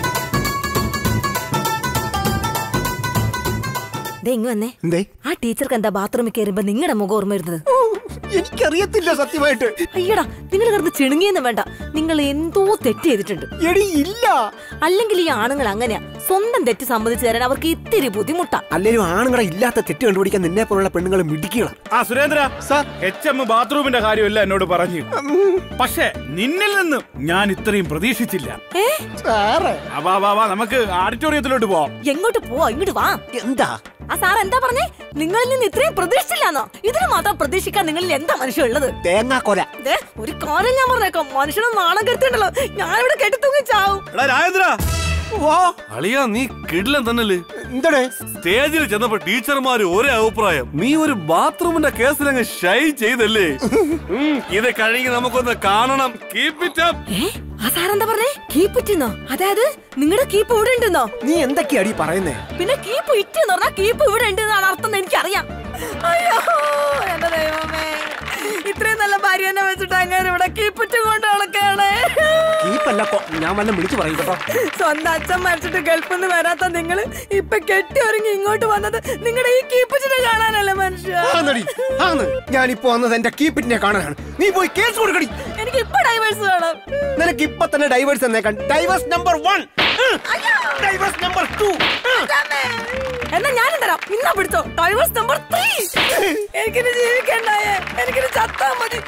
ദേ ഇങ്ങ് വന്നേ എന്തേ ആ ടീച്ചർക്ക് എന്താ ബാത്റൂമിൽ കയറുമ്പോ നിങ്ങളുടെ മുഖം ഓർമ്മ വരുന്നത് എനിക്കറിയത്തില്ല സത്യമായിട്ട് അയ്യടാ നിങ്ങൾ കിടന്ന് ചിണുങ്ങിയെന്ന് വേണ്ട നിങ്ങൾ എന്തോ തെറ്റ് ചെയ്തിട്ടുണ്ട് എടി ഇല്ല അല്ലെങ്കിൽ ഈ ആണുങ്ങൾ അങ്ങനെയാ സ്വന്തം തെറ്റ് സമ്മതിച്ചു തരാൻ അവർക്ക് ഇത്തിരി ബുദ്ധിമുട്ടാ അല്ലേലും ആണുങ്ങളെ ഇല്ലാത്ത തെറ്റ് കണ്ടുപിടിക്കാൻ നിന്നെ പോലുള്ള പെണ്ണുങ്ങൾ മിടിക്കണം ആ സുരേന്ദ്ര സാർ എച്ച് എം ബാത്റൂമിന്റെ കാര്യമല്ല എന്നോട് പറഞ്ഞു പക്ഷേ നിന്നിൽ നിന്നും ഞാൻ ഇത്രയും പ്രതീക്ഷിച്ചില്ല ഏ സാറേ ആ, വാ വാ വാ നമുക്ക് ഓഡിറ്റോറിയത്തിലോട്ട് പോവാം എങ്ങോട്ട് പോവാ ഇങ്ങോട്ട് വാ എന്താ ആ സാർ എന്താ പറഞ്ഞേ നിങ്ങളിൽ നിന്ന് ഇത്രയും പ്രതീക്ഷിച്ചില്ലാന്നോ ഇതിന് മാത്രം പ്രതീക്ഷിക്കാൻ നിങ്ങളിൽ എന്താ മനുഷ്യ ഉള്ളത് തേങ്ങാക്കൊല ദേ, ഒരു കാര്യം ഞാൻ പറഞ്ഞേക്കാം മനുഷ്യനെ നാണം കരുത്തിണ്ടല്ലോ ഞാനിവിടെ കെട്ടിത്തൂങ്ങി ചാവും എടാ രാജേന്ദ്ര വാ അളിയാ നീ കിടിലൻ തന്നല്ലേ എന്തടേ സ്റ്റേജിൽ ചെന്നപ്പോ ടീച്ചർമാര് ഒരേ അഭിപ്രായം നീ ഒരു ബാത്റൂമിന്റെ കേസിലങ്ങ് ഷൈ ചെയ്തല്ലേ ഉം, ഇത് കഴിഞ്ഞ് നമുക്കൊന്ന് കാണണം കീപ് ഇറ്റ് അപ്പ് ഏ ആ സാറെന്താ പറഞ്ഞേ കീപ്പ് ഇറ്റെന്നോ അതായത് നിങ്ങളുടെ കീപ്പ് ഇവിടെ ഉണ്ടെന്നോ നീ എന്തൊക്കെയാടി പറയുന്നേ പിന്നെ കീപ്പ് ഇറ്റ് എന്ന് പറഞ്ഞാൽ കീപ്പ് ഇവിടെ ഉണ്ട് എന്നാണ് അർത്ഥം എന്ന് എനിക്കറിയാം അയ്യോ എന്റെ ദൈവമേ ഇത്രയും നല്ല ഭാര്യ എന്നെ വെച്ചിട്ട് അങ്ങനെ ഇവിടെ കീപ്പ് ഇറ്റ് കൊണ്ട് നടക്കാണ് കീപ്പല്ല കൊ- ഞാൻ വല്ല വിളിച്ചു പറയും കേട്ടോ സ്വന്തം അച്ഛൻ മരിച്ചിട്ട് ഗൾഫിൽ നിന്ന് വരാത്ത നിങ്ങൾ ഇപ്പൊ കെട്ടി ഒരുങ്ങി ഇങ്ങോട്ട് വന്നത് നിങ്ങളുടെ ഈ കീപ്പിച്ചിനെ കാണാനല്ല മനുഷ്യ ആന്നടി ആന്ന് ഞാനിപ്പോ വന്നത് എന്റെ കീപ്പിറ്റിനെ കാണാനാണ് നീ പോയി കേസ് കൊടുക്കടി എനിക്ക് ഇപ്പൊ ഡൈവേഴ്സ് വേണം നിനക്ക് ഇപ്പൊ തന്നെ ഡൈവേഴ്സ് എന്നേക്കാൻ divorce number one divorce number two എന്നാ ഞാനും തരാം ഇന്നാ പിടിച്ചോ ഡൈവേഴ്സ് നമ്പർ ത്രീ എനിക്കിനി ജീവിക്കണ്ടായേ എനിക്കിനി ചത്താ മതി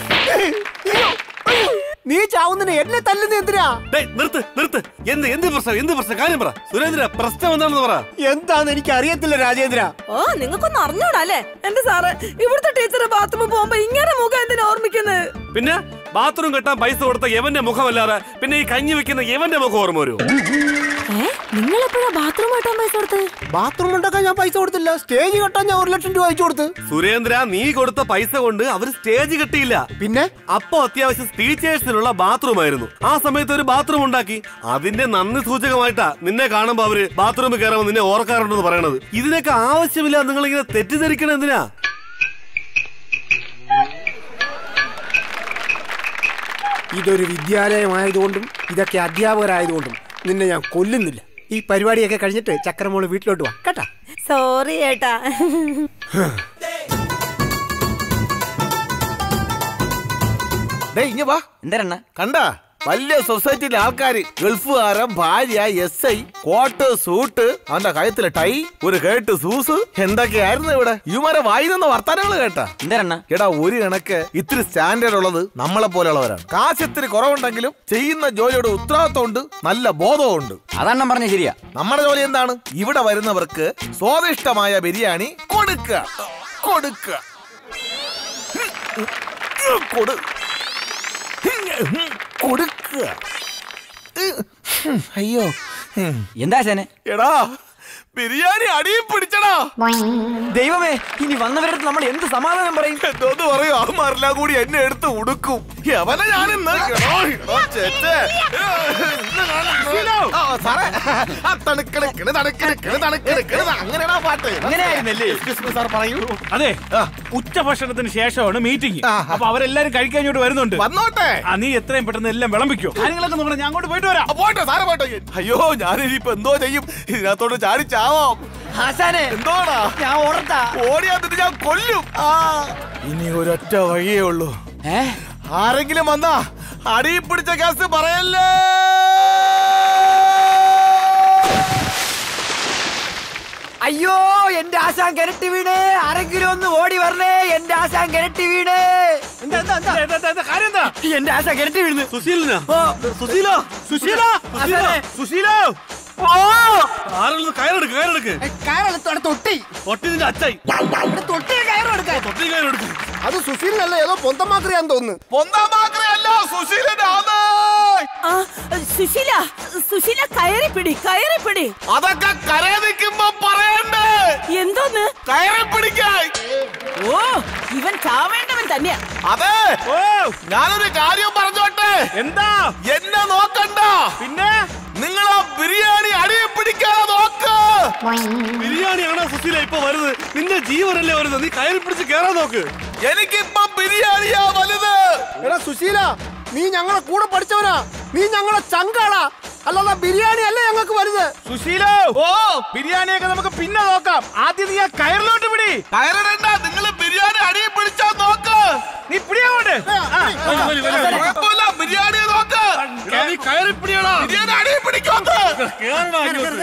നീ ചാവുന്നതിന് എന്നെ തല്ലുന്ന എന്തിനാ ഡേയ്, നിർത്ത് നിർത്ത് എന്ത് എന്ത് പ്രശ്നം എന്ത് പ്രശ്നം കാര്യം പറ സുരേന്ദ്ര പ്രശ്നം എന്താണെന്ന് പറ എന്താന്ന് എനിക്ക് അറിയത്തില്ല രാജേന്ദ്ര ഓ നിങ്ങൾക്കൊന്നും അറിഞ്ഞൂടാ അല്ലേ എന്റെ സാറ് ഇവിടുത്തെ ടീച്ചർ ബാത്റൂമിൽ പോകുമ്പോ ഇങ്ങനെ മുഖം എന്തിനാ ഓർമ്മിക്കുന്നത് പിന്നെ ബാത്റൂം കെട്ടാൻ പൈസ കൊടുത്ത യവന്റെ മുഖമല്ലാതെ പിന്നെ ഈ കഞ്ഞി വെക്കുന്ന യവന്റെ മുഖം ഓർമ്മ വരുമോ ഏ നിങ്ങൾ എപ്പോഴാ ബാത്റൂം കെട്ടാൻ പൈസ കൊടുത്തത് ബാത്റൂം ഉണ്ടാക്കാൻ ഞാൻ പൈസ കൊടുത്തില്ല സ്റ്റേജ് കെട്ടാൻ ഞാൻ ഒരു ലക്ഷം രൂപ അയച്ചു കൊടുത്ത് സുരേന്ദ്ര നീ കൊടുത്ത പൈസ കൊണ്ട് അവര് സ്റ്റേജ് കെട്ടിയില്ല പിന്നെ അപ്പോ അത്യാവശ്യം ടീച്ചേഴ്സിനുള്ള ബാത്റൂം ആയിരുന്നു ആ സമയത്ത് ഒരു ബാത്റൂം ഉണ്ടാക്കി അതിന്റെ നന്ദി സൂചകമായിട്ടാ നിന്നെ കാണുമ്പോ അവര് ബാത്റൂമിൽ കയറുമ്പോൾ നിന്നെ ഓർക്കാറുണ്ടെന്ന് പറയണത് ഇതിനൊക്കെ ആവശ്യമില്ല നിങ്ങൾ ഇങ്ങനെ തെറ്റിദ്ധരിക്കണ എന്തിനാ ഇതൊരു വിദ്യാലയമായതുകൊണ്ടും ഇതൊക്കെ അധ്യാപകരായതുകൊണ്ടും നിന്നെ ഞാൻ കൊല്ലുന്നില്ല ഈ പരിപാടിയൊക്കെ കഴിഞ്ഞിട്ട് ചക്രമോള് വീട്ടിലോട്ട് വാ കേട്ടാ സോറി ഏട്ടാ ഡേയ് ഇങ്ങ വാ എന്തരണ്ണ കണ്ട വലിയ സൊസൈറ്റിയിലെ ആൾക്കാര് ഗൾഫുകാരൻ ഭാര്യ എസ് ഐ കോട്ട് സൂട്ട് അവന്റെ കഴുത്തിലെ ടൈ ഒരു കേട്ട് സൂസ് എന്തൊക്കെയായിരുന്നു ഇവിടെ ഇവരെ വായുന്ന വർത്താനങ്ങൾ കേട്ടാ എന്തരണ്ണ എടാ ഒരു കണക്ക് ഇത്തിരി സ്റ്റാൻഡേർഡ് ഉള്ളത് നമ്മളെ പോലെയുള്ളവരാണ് കാശ് ഇത്തിരി കുറവുണ്ടെങ്കിലും ചെയ്യുന്ന ജോലിയുടെ ഉത്തരവാദിത്വമുണ്ട് നല്ല ബോധവുമുണ്ട് അതെണ്ണം പറഞ്ഞ ശരിയാ നമ്മുടെ ജോലി എന്താണ് ഇവിടെ വരുന്നവർക്ക് സ്വാദിഷ്ടമായ ബിരിയാണി കൊടുക്കുക കൊടുക്കുക കൊടു കൊടുക്കുക അയ്യോ എന്താ ചേനെ എടാ ബിരിയാണി അടിയും പിടിച്ചടാ ദൈവമേ ഇനി വന്നവരുടെ നമ്മൾ എന്ത് സമാധാനം പറയും എന്തോന്ന് പറയും അവന്മാരെല്ലാം കൂടി എന്നെ എടുത്ത് ഉടുക്കും അവനെ ഞാൻ ഇന്ന് എടോ, എടോ, ചേച്ചേ. ഇന്ന് ഞാൻ- ആ, സാറേ. ആ, തണുക്കണ്, കിണ് തണുക്കണ്, കിണ് തണുക്കണ്, കിണ് ത- അങ്ങനെയാണോ പാട്ട് അങ്ങനെയായിരുന്നല്ലേ? Excuse me, സാർ പറയൂ അതെ ഉച്ചഭക്ഷണത്തിന് ശേഷമാണ് മീറ്റിംഗ് അപ്പൊ അവരെല്ലാരും കഴിക്കാൻ ഇങ്ങോട്ട് വരുന്നുണ്ട് വന്നോട്ടെ ആ നീ എത്രയും പെട്ടെന്ന് എല്ലാം വിളമ്പിക്കോ കാര്യങ്ങളൊക്കെ നോക്കണം ഞാൻ അങ്ങോട്ട് പോയിട്ട് വരാം ആ, പോട്ടെ സാറേ പോട്ടെ അയ്യോ ഞാനിനിയിപ്പോ എന്തോ ചെയ്യും ഇതിനകത്തോട്ട് ചാടി ചാവാം ആശാനെ എന്തോടാ ഞാൻ ഓർത്താ ഓടിയാ എന്നിട്ട് ഞാൻ കൊല്ലും ആ ഇനി ഒരൊറ്റ വഴിയേ ഉള്ളൂ ഏ ആരെങ്കിലും വന്നാ അടി പിടിച്ച കേസ് പറയല്ലേ അയ്യോ എന്റെ ആശാൻ കിരട്ടി വീണേ ആരെങ്കിലും ഒന്ന് ഓടി വരണേ എന്റെ ആശാൻ കിരട്ടി വീണേ എന്താ എന്താ എന്താ എന്താ, എന്താ, എന്താ, കാര്യം എന്താ എന്റെ ആശാൻ കിരട്ടി വീഴുന്നു സുശീലനാ ഓ സുശീല സുശീല ആശാനെ. സുശീലോ ഓ ആരെങ്കിലും കയറെടുക്ക് കയറെടുക്ക് കയറെടുത്തോടെ തൊട്ടി തൊട്ടി നിന്റെ അച്ചായി ഇവിടെ തൊട്ടി കയറും എടുക്കാൻ തൊട്ടി കയറെടുക്ക് അത് സുശീലനല്ല ഏതോ പൊന്തമാക്രിയാന്ന് തോന്നുന്നു പൊന്താമാക്രയല്ല സുശീലനാണ് ആ, സുശീല സുശീല കയറി പിടി കയറി പിടി അതൊക്കെ കരയെ നിൽക്കുമ്പോ പറയണ്ടേ എന്തോന്ന് കയറി പിടിക്കാൻ ഓ ഇവൻ ചാവേണ്ടവൻ തന്നെയാ അതെ ഓ ഞാനൊരു കാര്യം പറഞ്ഞോട്ടെ എന്താ എന്നെ നോക്കണ്ട പിന്നെ നിങ്ങളാ ബിരിയാണി അടിയെ പിടിക്കാതെ നോക്ക് ബിരിയാണിയാണോ സുശീല ഇപ്പൊ വരുന്നത് നിന്റെ ജീവനല്ലേ വരുന്നത് നീ കയറി പിടിച്ച് കേറാൻ നോക്ക് എനിക്കിപ്പൊ ബിരിയാണിയാ വലുത് എടാ സുശീല നീ ഞങ്ങളെ കൂടെ പഠിച്ചവനാ നീ ഞങ്ങളെ ചങ്കാടാ അല്ലാതെ ബിരിയാണി അല്ലേ ഞങ്ങൾക്ക് വലുത് സുശീലോ ഓ ബിരിയാണിയൊക്കെ നമുക്ക് പിന്നെ നോക്കാം ആദ്യം നീ ആ കയറിലോട്ട് പിടി കയറിടണ്ട നിങ്ങൾ ബിരിയാണി അടിയെ പിടിച്ചാ നോക്ക് നീ പിടിയാവോണ്ട് വലി, വലി, വലി, വലി. കുഴപ്പമില്ല ബിരിയാണിയെ നോക്ക് എടാ, നീ കയറി പിടിയടാ ബിരിയാണി അടിയെ പിടിക്കോക്ക് കേറടാ ഇങ്ങോട്ട്.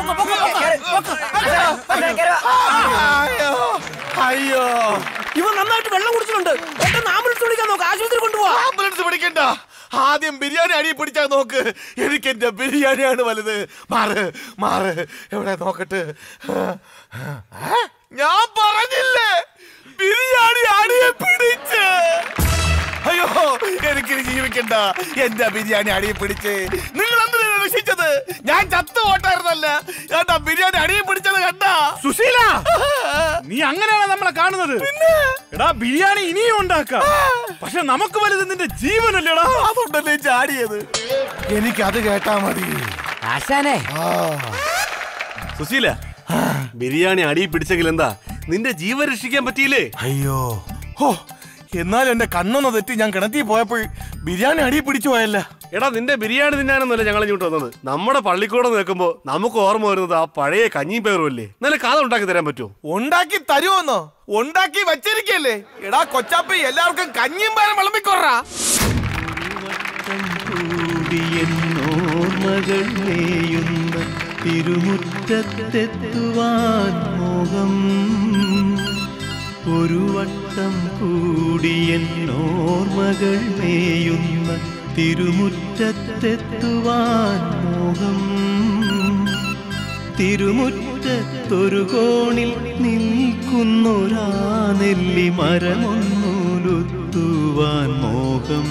അയ്യോ അയ്യോ ഇവൻ നന്നായിട്ട് വെള്ളം കുടിച്ചിട്ടുണ്ട് പെട്ടെന്ന് ആംബുലൻസ് വിളിക്കാൻ നോക്ക് ആശുപത്രി കൊണ്ടുപോവാ ആംബുലൻസ് പിടിക്കണ്ട ആദ്യം ബിരിയാണി അടി പിടിച്ചാൽ നോക്ക് എനിക്ക് എന്റെ ബിരിയാണിയാണ് വലുത് മാറ് മാറ് എവിടെ നോക്കട്ടെ ആ? ഞാൻ പറഞ്ഞില്ലേ ബിരിയാണി അടിയെ പിടിച്ച് അയ്യോ എനിക്കിനി ജീവിക്കണ്ട എന്റെ ബിരിയാണി അടിയെ പിടിച്ച് നിങ്ങൾ എന്തിനാണ് രക്ഷിച്ചത് ഞാൻ ചത്തു പോട്ടായിരുന്നല്ല ഏട്ടാ ബിരിയാണി അടിയെ പിടിച്ചത് കണ്ട സുശീല നീ അങ്ങനെയാണ് നമ്മളെ കാണുന്നത് എടാ ബിരിയാണി ഇനിയും ഉണ്ടാക്കാം പക്ഷെ നമുക്ക് വലുത് നിന്റെ ജീവനല്ലേടാ അതുകൊണ്ടല്ലേ ചാടിയത് എനിക്ക് അത് കേട്ടാ മതി ആശാനെ സുശീല ബിരിയാണി അടി പിടിച്ചെങ്കിൽ എന്താ നിന്റെ ജീവൻ രക്ഷിക്കാൻ പറ്റിയില്ലേ അയ്യോ ഹോ എന്നാലും എന്റെ കണ്ണൊന്ന് തെറ്റി ഞാൻ കിണറ്റി പോയപ്പോൾ ബിരിയാണി അടി പിടിച്ചു പോയല്ല എടാ നിന്റെ ബിരിയാണി തിന്നാനൊന്നുമല്ല ഞങ്ങൾ ഇങ്ങോട്ട് വന്നത് നമ്മുടെ പള്ളിക്കൂടം നിൽക്കുമ്പോ നമുക്ക് ഓർമ്മ വരുന്നത് ആ പഴയ കഞ്ഞിയും പേറുമല്ലേ നല്ല കാത ഉണ്ടാക്കി തരാൻ പറ്റുമോ ഉണ്ടാക്കി തരുമോന്നോ ഉണ്ടാക്കി വച്ചിരിക്കല്ലേ എടാ കൊച്ചാപ്പി എല്ലാവർക്കും കഞ്ഞിയും പേരം വിളമ്പിക്കൊറാ കൂടിയെന്നോർമകൾ മേയുന്ന തിരുമുറ്റത്തെത്തുവാൻ മോഹം ഒരു വട്ടം കൂടിയെന്നോർമകൾ മേയുന്ന തിരുമുറ്റത്തെത്തുവാൻ മോഹം തിരുമുറ്റത്തൊരു കോണിൽ നിൽക്കുന്നൊരാ നെല്ലി മരമൊന്നൂലുത്തുവാൻ മോഹം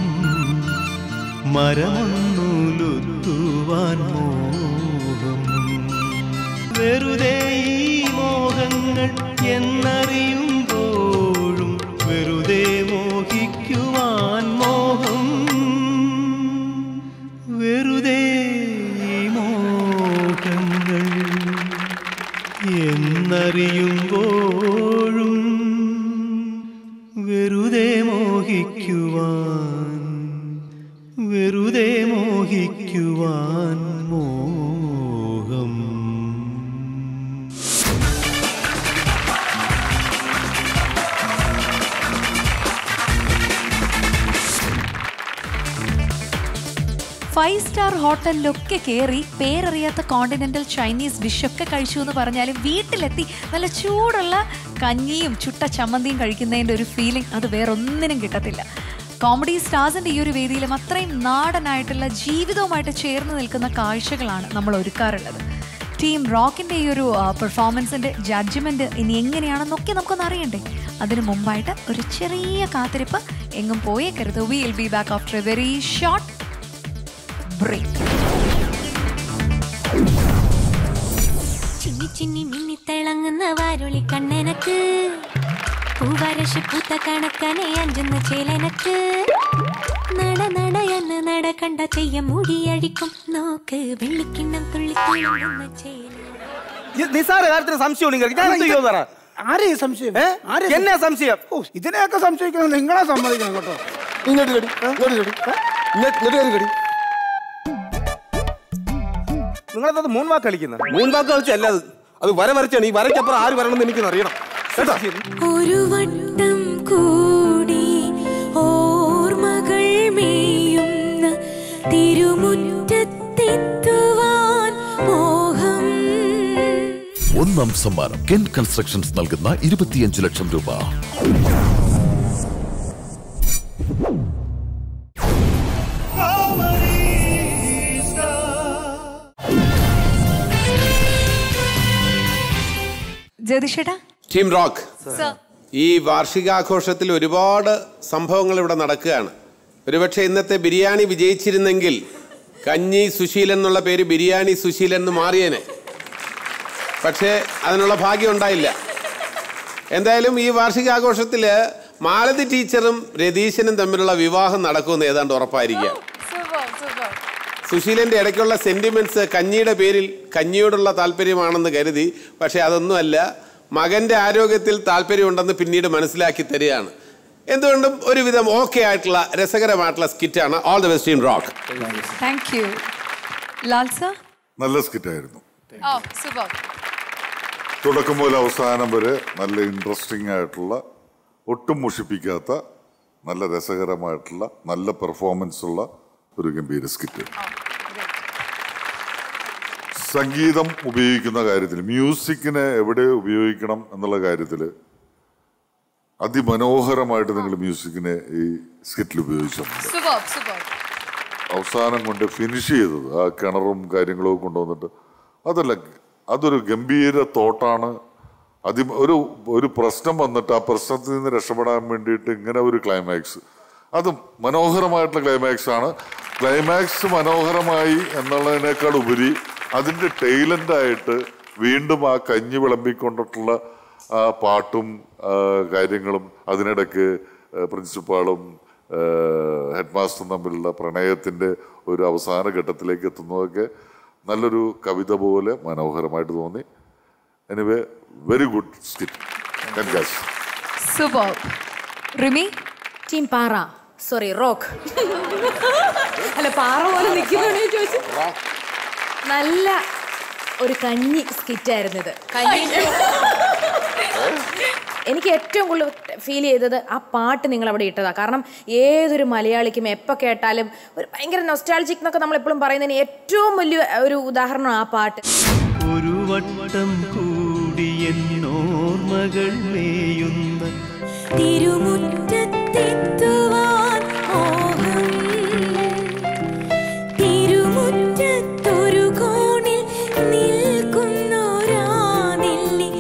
മരമൊന്നൂലുത്തുവാൻ മോഹം വെറുതെ ഈ മോഹങ്ങൾ എന്നറിയുമ്പോഴും വെറുതെ മോഹിക്കുവാൻ മോഹം വെറുതെ ഈ മോഹങ്ങൾ എന്നറിയുമ്പോഴും വെറുതെ മോഹിക്കുവാൻ വെറുതെ മോഹിക്കുവാൻ മോഹം ഫൈവ് സ്റ്റാർ ഹോട്ടലിലൊക്കെ കയറി പേരറിയാത്ത കോണ്ടിനെന്റൽ ചൈനീസ് ഡിഷൊക്കെ കഴിച്ചു എന്ന് പറഞ്ഞാലും വീട്ടിലെത്തി നല്ല ചൂടുള്ള കഞ്ഞിയും ചുട്ട ചമ്മന്തിയും കഴിക്കുന്നതിൻ്റെ ഒരു ഫീലിംഗ് അത് വേറൊന്നിനും കിട്ടത്തില്ല കോമഡി സ്റ്റാർസിൻ്റെ ഈ ഒരു വേദിയിലും അത്രയും നാടനായിട്ടുള്ള ജീവിതവുമായിട്ട് ചേർന്ന് നിൽക്കുന്ന കാഴ്ചകളാണ് നമ്മൾ ഒരുക്കാറുള്ളത് ടീം റോക്കിൻ്റെ ഈ ഒരു പെർഫോമൻസിൻ്റെ ജഡ്ജ്മെൻറ്റ് ഇനി എങ്ങനെയാണെന്നൊക്കെ നമുക്കൊന്ന് അറിയണ്ടേ അതിനു മുമ്പായിട്ട് ഒരു ചെറിയ കാത്തിരിപ്പ് എങ്ങും പോയേക്കരുത് will be back after a very short break ചിന്നി ചിന്നി മിന്നി തിളങ്ങുന്ന വാരുളി കണ്ണെനക്ക് പൂവരശി പൂത്ത കണക്കനെ അഞ്ചുന്ന ചേലനക്ക് നട നട എന്ന് നട കണ്ട ചെയ്യ മുടിയഴിക്കും നോക്ക് വെള്ളിക്കിണ്ണം തുള്ളി തുള്ളുന്ന ചേല നിസാര കാര്യത്തിന് സംശയം ഞാൻ എന്ത് ചെയ്യുമെന്ന് പറ ആരെയും സംശയം ഏ? ആരെയും എന്നെ സംശയം ഓ ഇതിനെയൊക്കെ സംശയിക്കുന്നത് നിങ്ങളെ സമ്മതിക്കണം കേട്ടോ ഇങ്ങോട്ട് കടി ഇങ്ങോട്ട് കടി ഇങ്ങോട്ട് ഇങ്ങോട്ട് കയറി കടി നിങ്ങളെന്താ മൂന്ന് വാക്ക് കളിക്കുന്നത് മൂന്ന് വാക്ക് കളിച്ചല്ല അത് അത് വര വരച്ചാണ് ഈ വരയ്ക്കപ്പുറം ആര് വരണമെന്ന് എനിക്ക് അറിയണം കേട്ടോ ഒരു വട്ടം കൂടി ഓർമ്മകൾ മേയുന്ന തിരുമുറ്റത്തെത്തുവാൻ മോഹം ഒന്ന് ഒന്നാം സമ്മാനം കെൻ കൺസ്ട്രക്ഷൻസ് നൽകുന്ന ഇരുപത്തിയഞ്ച് ലക്ഷം രൂപ ജ്യോതിഷേട്ടാ ടീം റോക്ക് സർ ഈ വാർഷികാഘോഷത്തിൽ ഒരുപാട് സംഭവങ്ങൾ ഇവിടെ നടക്കുകയാണ് ഒരുപക്ഷെ ഇന്നത്തെ ബിരിയാണി വിജയിച്ചിരുന്നെങ്കിൽ കഞ്ഞി സുശീലൻ എന്നുള്ള പേര് ബിരിയാണി സുശീലൻ എന്ന് മാറിയേനെ പക്ഷേ അതിനുള്ള ഭാഗ്യം ഉണ്ടായില്ല എന്തായാലും ഈ വാർഷികാഘോഷത്തിൽ മാലതി ടീച്ചറും രതീശനും തമ്മിലുള്ള വിവാഹം നടക്കുമെന്ന് ഏതാണ്ട് ഉറപ്പായിരിക്കുക സുശീലന്റെ ഇടയ്ക്കുള്ള സെന്റിമെന്റ്സ് കഞ്ഞിയുടെ പേരിൽ കഞ്ഞിയോടുള്ള താല്പര്യമാണെന്ന് കരുതി പക്ഷെ അതൊന്നുമല്ല മകന്റെ ആരോഗ്യത്തിൽ താല്പര്യമുണ്ടെന്ന് പിന്നീട് മനസ്സിലാക്കി തരികയാണ് എന്തുകൊണ്ടും ഒരുവിധം ഓക്കെ ആയിട്ടുള്ള രസകരമായിട്ടുള്ള സ്കിറ്റാണ് all the best team rock thank you Lal sir നല്ല സ്കിറ്റായിരുന്നു ഓ സൂപ്പർ തുടക്കം മുതൽ അവസാനം വരെ നല്ല ഇൻട്രസ്റ്റിംഗ് ആയിട്ടുള്ള ഒട്ടും മുഷിപ്പിക്കാത്ത നല്ല രസകരമായിട്ടുള്ള നല്ല പെർഫോമൻസ് ഉള്ള ഒരു ഗംഭീര സ്കിറ്റ് സംഗീതം ഉപയോഗിക്കുന്ന കാര്യത്തിൽ മ്യൂസിക്കിനെ എവിടെ ഉപയോഗിക്കണം എന്നുള്ള കാര്യത്തിൽ അതിമനോഹരമായിട്ട് നിങ്ങൾ മ്യൂസിക്കിനെ ഈ സ്കിറ്റിൽ ഉപയോഗിച്ചിട്ടുണ്ട് സൂപ്പർ സൂപ്പർ അവസാനം കൊണ്ട് ഫിനിഷ് ചെയ്തത് ആ കിണറും കാര്യങ്ങളും ഒക്കെ കൊണ്ടുവന്നിട്ട് അതല്ല അതൊരു ഗംഭീര തോട്ടാണ് അതി ഒരു ഒരു പ്രശ്നം വന്നിട്ട് ആ പ്രശ്നത്തിൽ നിന്ന് രക്ഷപ്പെടാൻ വേണ്ടിയിട്ട് ഇങ്ങനെ ഒരു ക്ലൈമാക്സ് അത് മനോഹരമായിട്ടുള്ള ക്ലൈമാക്സ് ആണ് ക്ലൈമാക്സ് മനോഹരമായി എന്നുള്ളതിനേക്കാൾ ഉപരി അതിൻ്റെ ടൈലൻ്റ് ആയിട്ട് വീണ്ടും ആ കഞ്ഞി വിളമ്പിക്കൊണ്ടിട്ടുള്ള ആ പാട്ടും ആ, കാര്യങ്ങളും അതിനിടയ്ക്ക് പ്രിൻസിപ്പാളും ഹെഡ് മാസ്റ്ററും തമ്മിലുള്ള പ്രണയത്തിൻ്റെ ഒരു അവസാന ഘട്ടത്തിലേക്ക് എത്തുന്നതൊക്കെ നല്ലൊരു കവിത പോലെ മനോഹരമായിട്ട് തോന്നി anyway very good skit congrats super Rimi team പാറ സോറി റോക്ക് അല്ല പാറ പോലെ നിൽക്കുന്നോണ്ട് ഞാൻ ചോദിച്ചു നല്ല ഒരു കഞ്ഞി സ്കിറ്റായിരുന്നു ഇത് കഞ്ഞി എനിക്ക് ഏറ്റവും കൂടുതൽ ഫീൽ ചെയ്തത് ആ പാട്ട് നിങ്ങൾ അവിടെ ഇട്ടതാ കാരണം ഏതൊരു മലയാളിക്കും എപ്പോൾ കേട്ടാലും ഒരു ഭയങ്കര നൊസ്റ്റാൾജിക് എന്നൊക്കെ നമ്മൾ എപ്പോഴും പറയുന്നതിന് ഏറ്റവും വലിയ ഒരു ഉദാഹരണം ആ പാട്ട് ഒരു വട്ടം കൂടി എന്നോർമകൾ മേയുന്ന തിരുമുറ്റത്തെത്തുവാൻ മോഹം തിരുമുറ്റത്തൊരു കോണിൽ നിൽക്കുന്നൊരാ നെല്ലി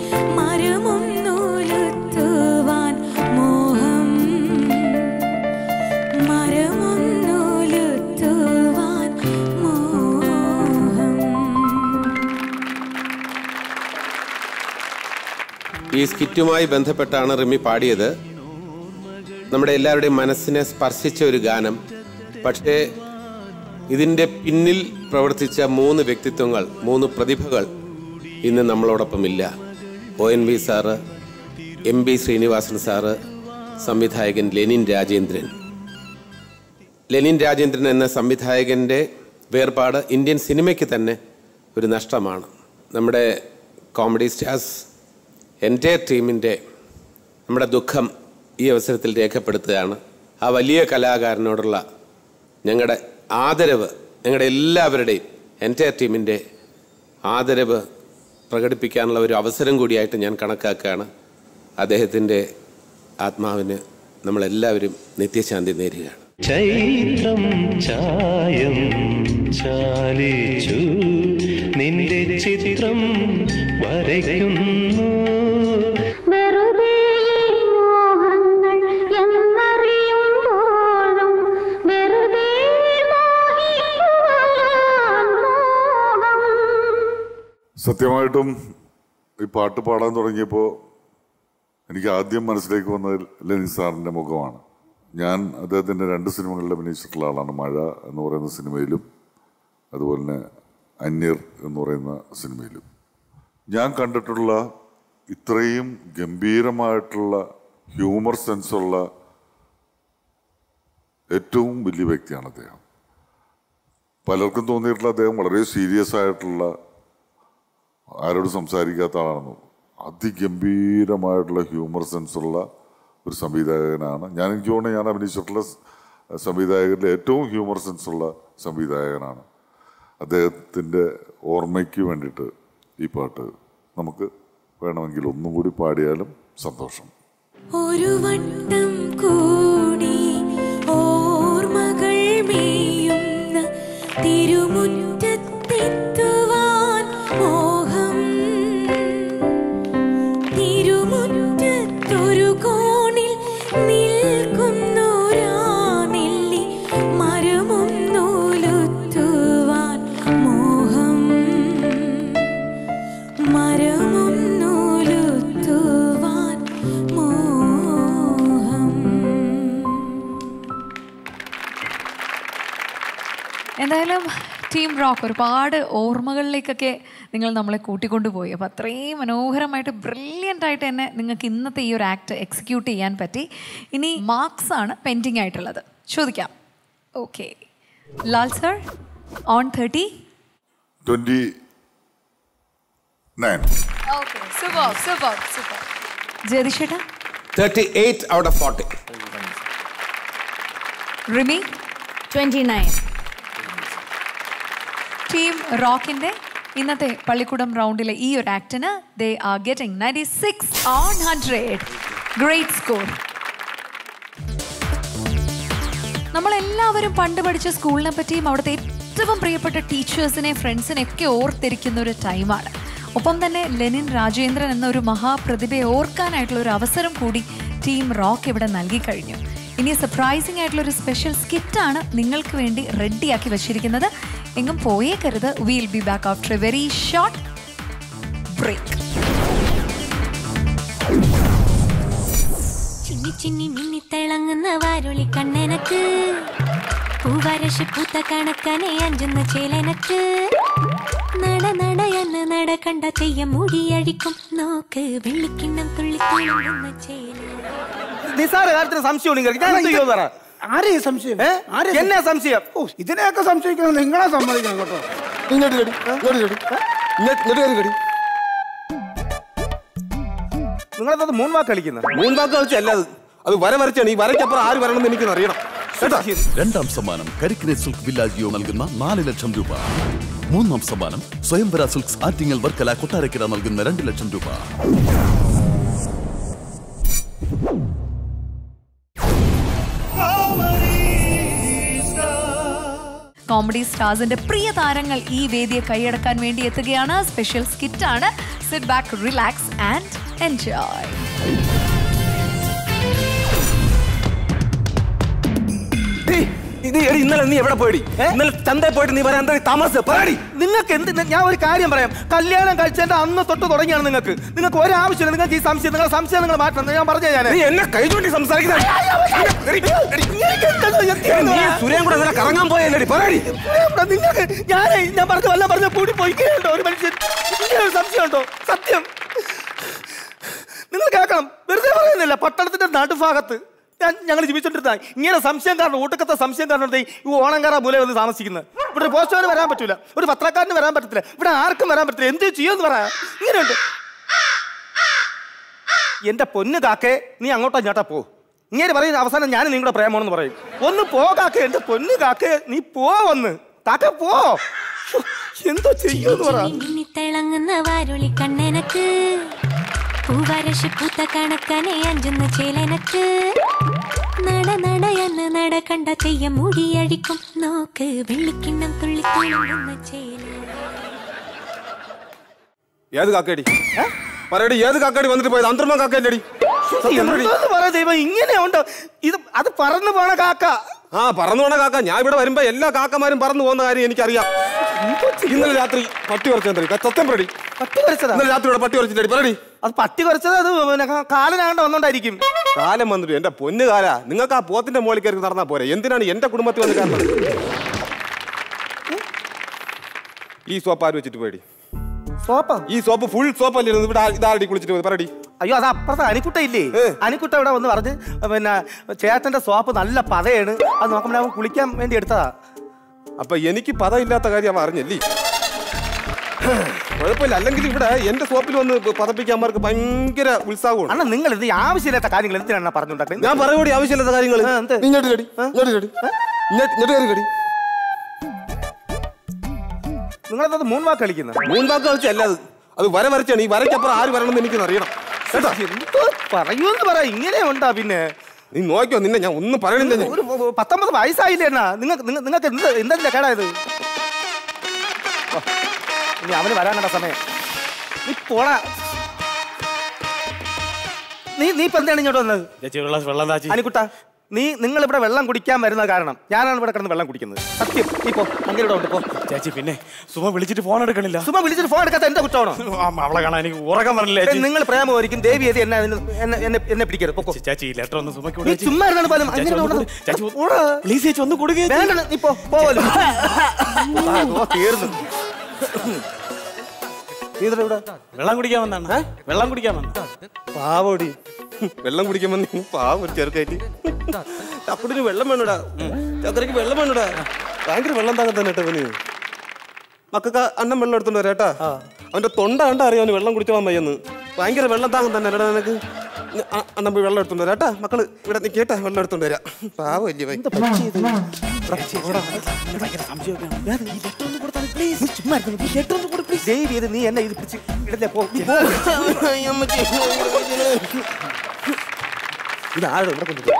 മരമൊന്നുലുത്തുവാൻ മോഹം മരമൊന്നുലുത്തുവാൻ മോഹം ഈ സ്കിറ്റുമായി ബന്ധപ്പെട്ടാണ് റിമി പാടിയത് നമ്മുടെ എല്ലാവരുടെയും മനസ്സിനെ സ്പർശിച്ച ഒരു ഗാനം പക്ഷേ ഇതിൻ്റെ പിന്നിൽ പ്രവർത്തിച്ച മൂന്ന് വ്യക്തിത്വങ്ങൾ മൂന്ന് പ്രതിഭകൾ ഇന്ന് നമ്മളോടൊപ്പം ഇല്ല O N V sir M B Srinivasan sir സംവിധായകൻ ലെനിൻ രാജേന്ദ്രൻ ലെനിൻ രാജേന്ദ്രൻ എന്ന സംവിധായകൻ്റെ വേർപാട് ഇന്ത്യൻ സിനിമയ്ക്ക് തന്നെ ഒരു നഷ്ടമാണ് നമ്മുടെ കോമഡി സ്റ്റാർസ് എൻ്റെ ടീമിൻ്റെ നമ്മുടെ ദുഃഖം ഈ അവസരത്തിൽ രേഖപ്പെടുത്തുകയാണ് ആ വലിയ കലാകാരനോടുള്ള ഞങ്ങളുടെ ആദരവ് ഞങ്ങളുടെ എല്ലാവരുടെയും എൻ്റെ ടീമിൻ്റെ ആദരവ് പ്രകടിപ്പിക്കാനുള്ള ഒരു അവസരം കൂടിയായിട്ട് ഞാൻ കണക്കാക്കുകയാണ് അദ്ദേഹത്തിൻ്റെ ആത്മാവിന് നമ്മളെല്ലാവരും നിത്യശാന്തി നേരുകയാണ് ചൈത്രം ചായം ചാലിച്ചു നിന്റെ ചിത്രം വരയ്ക്കുന്നു വെറുതെ മോഹങ്ങൾ എന്നറിയുമ്പോഴും വെറുതെ മോഹിക്കുവാൻ മോഹം സത്യമായിട്ടും ഈ പാട്ട് പാടാൻ തുടങ്ങിയപ്പോൾ എനിക്ക് ആദ്യം മനസ്സിലേക്ക് വന്നത് ലെനിൻ സാറിൻ്റെ മുഖമാണ് ഞാൻ അദ്ദേഹത്തിൻ്റെ രണ്ട് സിനിമകളിൽ അഭിനയിച്ചിട്ടുള്ള ആളാണ് മഴ എന്ന് പറയുന്ന സിനിമയിലും അതുപോലെ തന്നെ അന്യർ എന്ന് പറയുന്ന സിനിമയിലും ഞാൻ കണ്ടിട്ടുള്ള ഇത്രയും ഗംഭീരമായിട്ടുള്ള ഹ്യൂമർ സെൻസുള്ള ഏറ്റവും വലിയ വ്യക്തിയാണ് അദ്ദേഹം പലർക്കും തോന്നിയിട്ടുള്ള അദ്ദേഹം വളരെ സീരിയസ് ആയിട്ടുള്ള ആരോട് സംസാരിക്കാത്ത ആളാണെന്ന് അതിഗംഭീരമായിട്ടുള്ള ഹ്യൂമർ സെൻസുള്ള ഒരു സംവിധായകനാണ് ഞാൻ എനിക്ക് തോന്നുന്നു ഞാൻ അഭിനയിച്ചിട്ടുള്ള സ് സംവിധായകരിൽ ഏറ്റവും ഹ്യൂമർ സെൻസുള്ള സംവിധായകനാണ് അദ്ദേഹത്തിൻ്റെ ഓർമ്മയ്ക്ക് വേണ്ടിയിട്ട് ഈ പാട്ട് നമുക്ക് വേണമെങ്കിൽ ഒന്നും കൂടി പാടിയാലും സന്തോഷം ഒരു വട്ടം കൂടി ഓർമ്മകൾ മേയുന്ന തിരുമുറ്റത്തെത്തുവാൻ മോഹം തിരുമുറ്റത്തൊരു കോണിൽ നിൽക്കുന്നൊരാ നെല്ലി മരമും നൂലുത്തുവാൻ മോഹം മരമും നൂലുത്തുവാൻ മോഹം എന്തായാലും ടീം റോക്ക് ഒരുപാട് ഓർമ്മകളിലേക്കൊക്കെ നിങ്ങൾ നമ്മളെ കൂട്ടിക്കൊണ്ടുപോയി അപ്പോൾ അത്രയും മനോഹരമായിട്ട് ബ്രില്യൻ്റ് ആയിട്ട് തന്നെ നിങ്ങൾക്ക് ഇന്നത്തെ ഈ ഒരു ആക്ട് എക്സിക്യൂട്ട് ചെയ്യാൻ പറ്റി ഇനി മാർക്സ് ആണ് പെൻഡിങ് ആയിട്ടുള്ളത് ചോദിക്കാം okay Lal sir on thirty twenty nine okay super super super ജയതിഷേട്ടാ thirty eight out of forty Rimi twenty nine team റോക്കിന്റെ ഇന്നത്തെ പള്ളിക്കൂടം റൗണ്ടിലെ ഈ ഒരു ആക്ടിന് they are getting ninety six on hundred great score നമ്മളെല്ലാവരും പണ്ട് പഠിച്ച സ്കൂളിനെ പറ്റിയും അവിടുത്തെ ഏറ്റവും പ്രിയപ്പെട്ട ടീച്ചേഴ്സിനെ ഫ്രണ്ട്സിനെ ഒക്കെ ഓർത്തിരിക്കുന്ന ഒരു ടൈമാണ് ഒപ്പം തന്നെ ലെനിൻ രാജേന്ദ്രൻ എന്ന ഒരു മഹാപ്രതിഭയെ ഓർക്കാനായിട്ടുള്ള ഒരു അവസരം കൂടി ടീം റോക്ക് ഇവിടെ നൽകി കഴിഞ്ഞു ഇനി സർപ്രൈസിംഗ് ആയിട്ടുള്ള ഒരു സ്പെഷ്യൽ സ്കിറ്റാണ് നിങ്ങൾക്ക് വേണ്ടി റെഡിയാക്കി വെച്ചിരിക്കുന്നത് എങ്ങും പോയേക്കരുത് will be back after a very short break ചിന്നി ചിന്നി മിന്നി തിളങ്ങുന്ന വാരുളി കണ്ണെനക്ക് പൂവരശ് പൂത്ത കണക്കനെ അഞ്ചുന്ന ചേലനക്ക് നട നടയെന്ന് നട കണ്ട ചെയ്യ മുടിയഴിക്കും നോക്ക് വെള്ളിക്കിണ്ണം തുള്ളി തുള്ളുന്ന ചേല നിസാര കാര്യത്തിന് സംശയം നിങ്ങൾക്ക് ഞാൻ എന്ത് ചെയ്യുമെന്ന് പറ ആരെയും സംശയം എന്നെ സംശയം ഓ ഇതിനെയൊക്കെ സംശയിക്കണം നിങ്ങളെ സമ്മതിക്കണം കേട്ടോ ഇങ്ങോട്ട് കടി ഇങ്ങോട്ട് കടി ഇങ്ങോട്ട് ഇങ്ങോട്ട് കയറി കടി നിങ്ങളെന്താ മൂന്ന് വാക്ക് കളിക്കുന്നത് മൂന്ന് വാക്ക് കളിച്ചല്ല അത് അത് വര വരച്ചാണ് ഈ വരയ്ക്കപ്പുറം ആര് വരണമെന്ന് എനിക്ക് അറിയണം കേട്ടോ രണ്ടാം സമ്മാനം കരിക്കിനെ സിൽക്ക് വില്ലാജിയോ നൽകുന്ന നാല് ലക്ഷം രൂപ മൂന്നാം സമ്മാനം സ്വയംവര സിൽക്സ് ആറ്റിങ്ങൽ വർക്കല കൊട്ടാരക്കര നൽകുന്ന രണ്ട് ലക്ഷം രൂപ കോമഡി സ്റ്റാർസിന്റെ പ്രിയ താരങ്ങൾ ഈ വേദിയെ കൈയടക്കാൻ വേണ്ടി എത്തുകയാണ് സ്പെഷ്യൽ സ്കിറ്റാണ് sit back relax and enjoy ഡേയ്, ഇത് എടി ഇന്നലെ നീ എവിടെ പോയി ഇന്നലെ ചന്തയിൽ പോയിട്ട് നീ വരാൻ എന്താ താമസ പറയടി നിങ്ങൾക്ക് എന്ത് ഞാൻ ഒരു കാര്യം പറയാം കല്യാണം കഴിച്ചതിന്റെ അന്ന് തൊട്ട് തുടങ്ങിയാണ് നിങ്ങൾക്ക് നിങ്ങൾക്ക് ഒരാവശ്യമില്ല നിങ്ങൾക്ക് ഈ സംശയം നിങ്ങളുടെ സംശയം നിങ്ങൾ മാറ്റണം ഞാൻ പറഞ്ഞ ഞാൻ എന്നെ കൈ ചൂണ്ടി സംസാരിക്കുന്നത് സുരേൻ കൂടെ ഇന്നലെ കറങ്ങാൻ പോയല്ലേ പറയടി നിങ്ങൾക്ക് ഞാൻ ഞാൻ പറഞ്ഞ വല്ല പറഞ്ഞ കൂടി പോയി കേട്ടോ ഒരു മനുഷ്യൻ ഇങ്ങനെ ഒരു സംശയമുണ്ടോ സത്യം നിങ്ങൾ കേൾക്കണം വെറുതെ പറയുന്നില്ല പട്ടണത്തിന്റെ നടുഭാഗത്ത് ഞാൻ ഞങ്ങൾ ജീവിച്ചോണ്ടിരുന്ന ഇങ്ങനെ സംശയം കാരണം ഊട്ടക്കത്തെ സംശയം കാരണം ഈ ഓണങ്കാറ മൂല വന്ന് താമസിക്കുന്നത് ഇവിടെ ഒരു പോസ്റ്റോന് വരാൻ പറ്റൂല ഒരു പത്രക്കാരന് വരാൻ പറ്റത്തില്ല ഇവിടെ ആർക്കും വരാൻ പറ്റില്ല എന്ത് ചെയ്യുമെന്ന് പറയാ ഇങ്ങനെയുണ്ട് എന്റെ പൊന്ന് കാക്കേ നീ അങ്ങോട്ടോ ഇങ്ങോട്ടോ പോ ഇങ്ങനെ പറയുന്ന അവസാനം ഞാൻ നിങ്ങളുടെ പ്രേമമാണെന്ന് പറയും ഒന്ന് പോ കാക്കേ എന്റെ പൊന്ന് കാക്കേ നീ പോ വന്ന് കാക്ക പോ ശ്ശോ, എന്തോ ചെയ്യുമെന്ന് പറ മിന്നി തിളങ്ങുന്ന വാരുളി കണ്ണെനക്ക് പൂവരശ് പൂത്ത കണക്കനെ അഞ്ചുന്ന ചേലനക്ക് നട നടയെന്ന് നട കണ്ട ചെയ്യ മുടിയഴിക്കും നോക്ക് വെള്ളിക്കിണ്ണം തുള്ളി തുള്ളുന്ന ചേല ഏത് കാക്കടി പറയടി ഏത് കാക്കടി വന്നിട്ട് പോയത് അന്തർമ കാക്കയല്ലേടി എന്തോന്ന് പറയാ ദൈവം ഇങ്ങനെ ഉണ്ടോ ഇത് അത് പറന്നു പോണ കാക്ക ആ പറന്നു പോണ കാക്ക ഞാൻ ഇവിടെ വരുമ്പോ എല്ലാ കാക്കമാരും പറന്നു പോകുന്ന കാര്യം എനിക്കറിയാം ഇന്നലെ രാത്രി പട്ടി കുറച്ചെന്തടി സത്യം പറയടി പട്ടി കുറച്ചതാ ഇന്നലെ രാത്രി ഇവിടെ പട്ടി കുറച്ചിട്ടടി പറയടി അത് പട്ടി കുറച്ചത് അത് പിന്നെ കാ- കാലനാണ്ട് വന്നോണ്ടായിരിക്കും കാലം വന്നിട്ട് എന്റെ പൊന്ന് കാല നിങ്ങൾക്ക് ആ പോത്തിന്റെ മുകളിൽ കയറി നടന്നാ പോരെ എന്തിനാണ് എന്റെ കുടുംബത്തിൽ വന്ന് കാരണം ഈ സോപ്പ് ആര് വെച്ചിട്ട് പോയടി സോപ്പ് ഈ സോപ്പ് ഫുൾ സോപ്പ് അല്ലേ ഇവിടെ ആ- ഇതാരടി കുളിച്ചിട്ട് പോയി പറയടി അയ്യോ അത് അപ്പുറത്തെ അനിക്കുട്ട ഇല്ലേ അനിക്കുട്ട ഇവിടെ വന്ന് പറഞ്ഞ് പിന്നെ ചേട്ടന്റെ സോപ്പ് നല്ല പതയാണ് അത് നോക്കുമ്പോൾ അവൻ കുളിക്കാൻ വേണ്ടി എടുത്തതാ അപ്പൊ എനിക്ക് പതമില്ലാത്ത കാര്യം അവൻ അറിഞ്ഞല്ലേ കുഴപ്പമില്ല അല്ലെങ്കിൽ ഇവിടെ എന്റെ സോപ്പിൽ വന്ന് പതപ്പിക്കാന്മാർക്ക് ഭയങ്കര ഉത്സാഹമാണ് അണ്ണാ നിങ്ങൾ ഇത് ആവശ്യമില്ലാത്ത കാര്യങ്ങൾ എന്തിനാണ് പറഞ്ഞുണ്ടാക്കുന്നത് ഞാൻ പറയൂടി ആവശ്യമില്ലാത്ത കാര്യങ്ങൾ ഇങ്ങോട്ട് കടി ഇങ്ങോട്ട് കടി ഇങ്ങോട്ട് കയറി കടി നിങ്ങളെന്താ മൂന്ന് വാക്ക് കളിക്കുന്നത് മൂന്ന് വാക്ക് കളിച്ചല്ല അത് അത് വര വരച്ചാണ് ഈ വരയ്ക്കപ്പുറം ആര് വരണമെന്ന് എനിക്ക് അറിയണം കേട്ടോ എന്തോ പറയൂന്ന് പറ ഇങ്ങനെ ഉണ്ടാ പിന്നെ നീ നോക്കിയോ നിന്നെ ഞാൻ ഒന്നും പറയണില്ല ഞാൻ. ഒരു പത്തൊമ്പത് വയസ്സായില്ലേ എന്നാ നിങ്ങൾക്ക് നിങ്ങൾക്ക് എന്ത് എന്താ കേടായത് ഓ, ഇനി അവന് വരാനുള്ള സമയം നീ പോടാ നീ നീ ഇപ്പൊ എന്താണ് ഇങ്ങോട്ട് വന്നത് ചേച്ചി ഒരു ഗ്ലാസ് വെള്ളം താച്ചി അനിക്കുട്ട നീ നിങ്ങൾ ഇവിടെ വെള്ളം കുടിക്കാൻ വരുന്ന കാരണം ഞാനാണ് ഇവിടെ കിടന്ന് വെള്ളം കുടിക്കുന്നത് സത്യം നീ പോ അങ്ങനെ ഇവിടെ ഉണ്ട് പോ ചേച്ചി പിന്നെ സുമ വിളിച്ചിട്ട് ഫോൺ എടുക്കണില്ല സുമ വിളിച്ചിട്ട് ഫോൺ എടുക്കാത്ത എന്റെ കുറ്റമാണോ ആ, അവളെ കാണാൻ എനിക്ക് ഉറക്കം പറഞ്ഞില്ല ചേച്ചി. നിങ്ങൾ പ്രേമമായിരിക്കും ദേവി എതി എന്നെ അതിന് എന്നെ എന്നെ എന്നെ പിടിക്കരുത് പൊക്കോ ചേച്ചി ഈ ലെറ്റർ ഒന്ന് സുമയ്ക്ക് നീ ചുമ്മാ ഇരുന്നാണ് പോലും ചേച്ചി അങ്ങനെ ഒന്ന് ഇവിടെ കൊടു. ചേച്ചി ഒന്ന് ഓടാ. പ്ലീസ് ചേച്ചി ഒന്ന് കൊടുക്കുക വേണ്ട നീ പോ പോവല്ലോ ആ, ഓ, തീർന്നു നീ ഇതിടെ ഇവിടെ വെള്ളം കുടിക്കാൻ വന്നാണ് വെള്ളം കുടിക്കാൻ വന്ന പാവോടി വെള്ളം കുടിക്കാൻ വന്ന് പാവം ഒരു ചെറുക്കായിട്ട് ചക്കുടിന് വെള്ളം വേണോടാ ചക്കരക്ക് വെള്ളം വേണോടാ ഭയങ്കര വെള്ളം താങ്ങാൻ തന്നെ കേട്ടോ അവന് മക്കൾക്ക് അണ്ണൻ വെള്ളം എടുത്തോണ്ട് വരാം കേട്ടാ അവന്റെ തൊണ്ട കണ്ടാ അറിയാം അവന് വെള്ളം കുടിച്ചോളാൻ വയ്യെന്ന് ഭയങ്കര വെള്ളം താങ്ങാൻ തന്നെ അല്ലടാ നിനക്ക് അ- അണ്ണൻ പോയി വെള്ളം എടുത്തോണ്ട് വരാം കേട്ടാ മക്കള് ഇവിടെ നിൽക്കേട്ടാ വെള്ളം എടുത്തോണ്ട് വരാം പാവല്ലേ വൈ ദേവി ഇത് നീ എന്നെ ഇത് പിടിച്ച് ഇടല്ലേ പോ നീ പോ. ഇത് ആഴം ഇവിടെ കൊണ്ടുപോ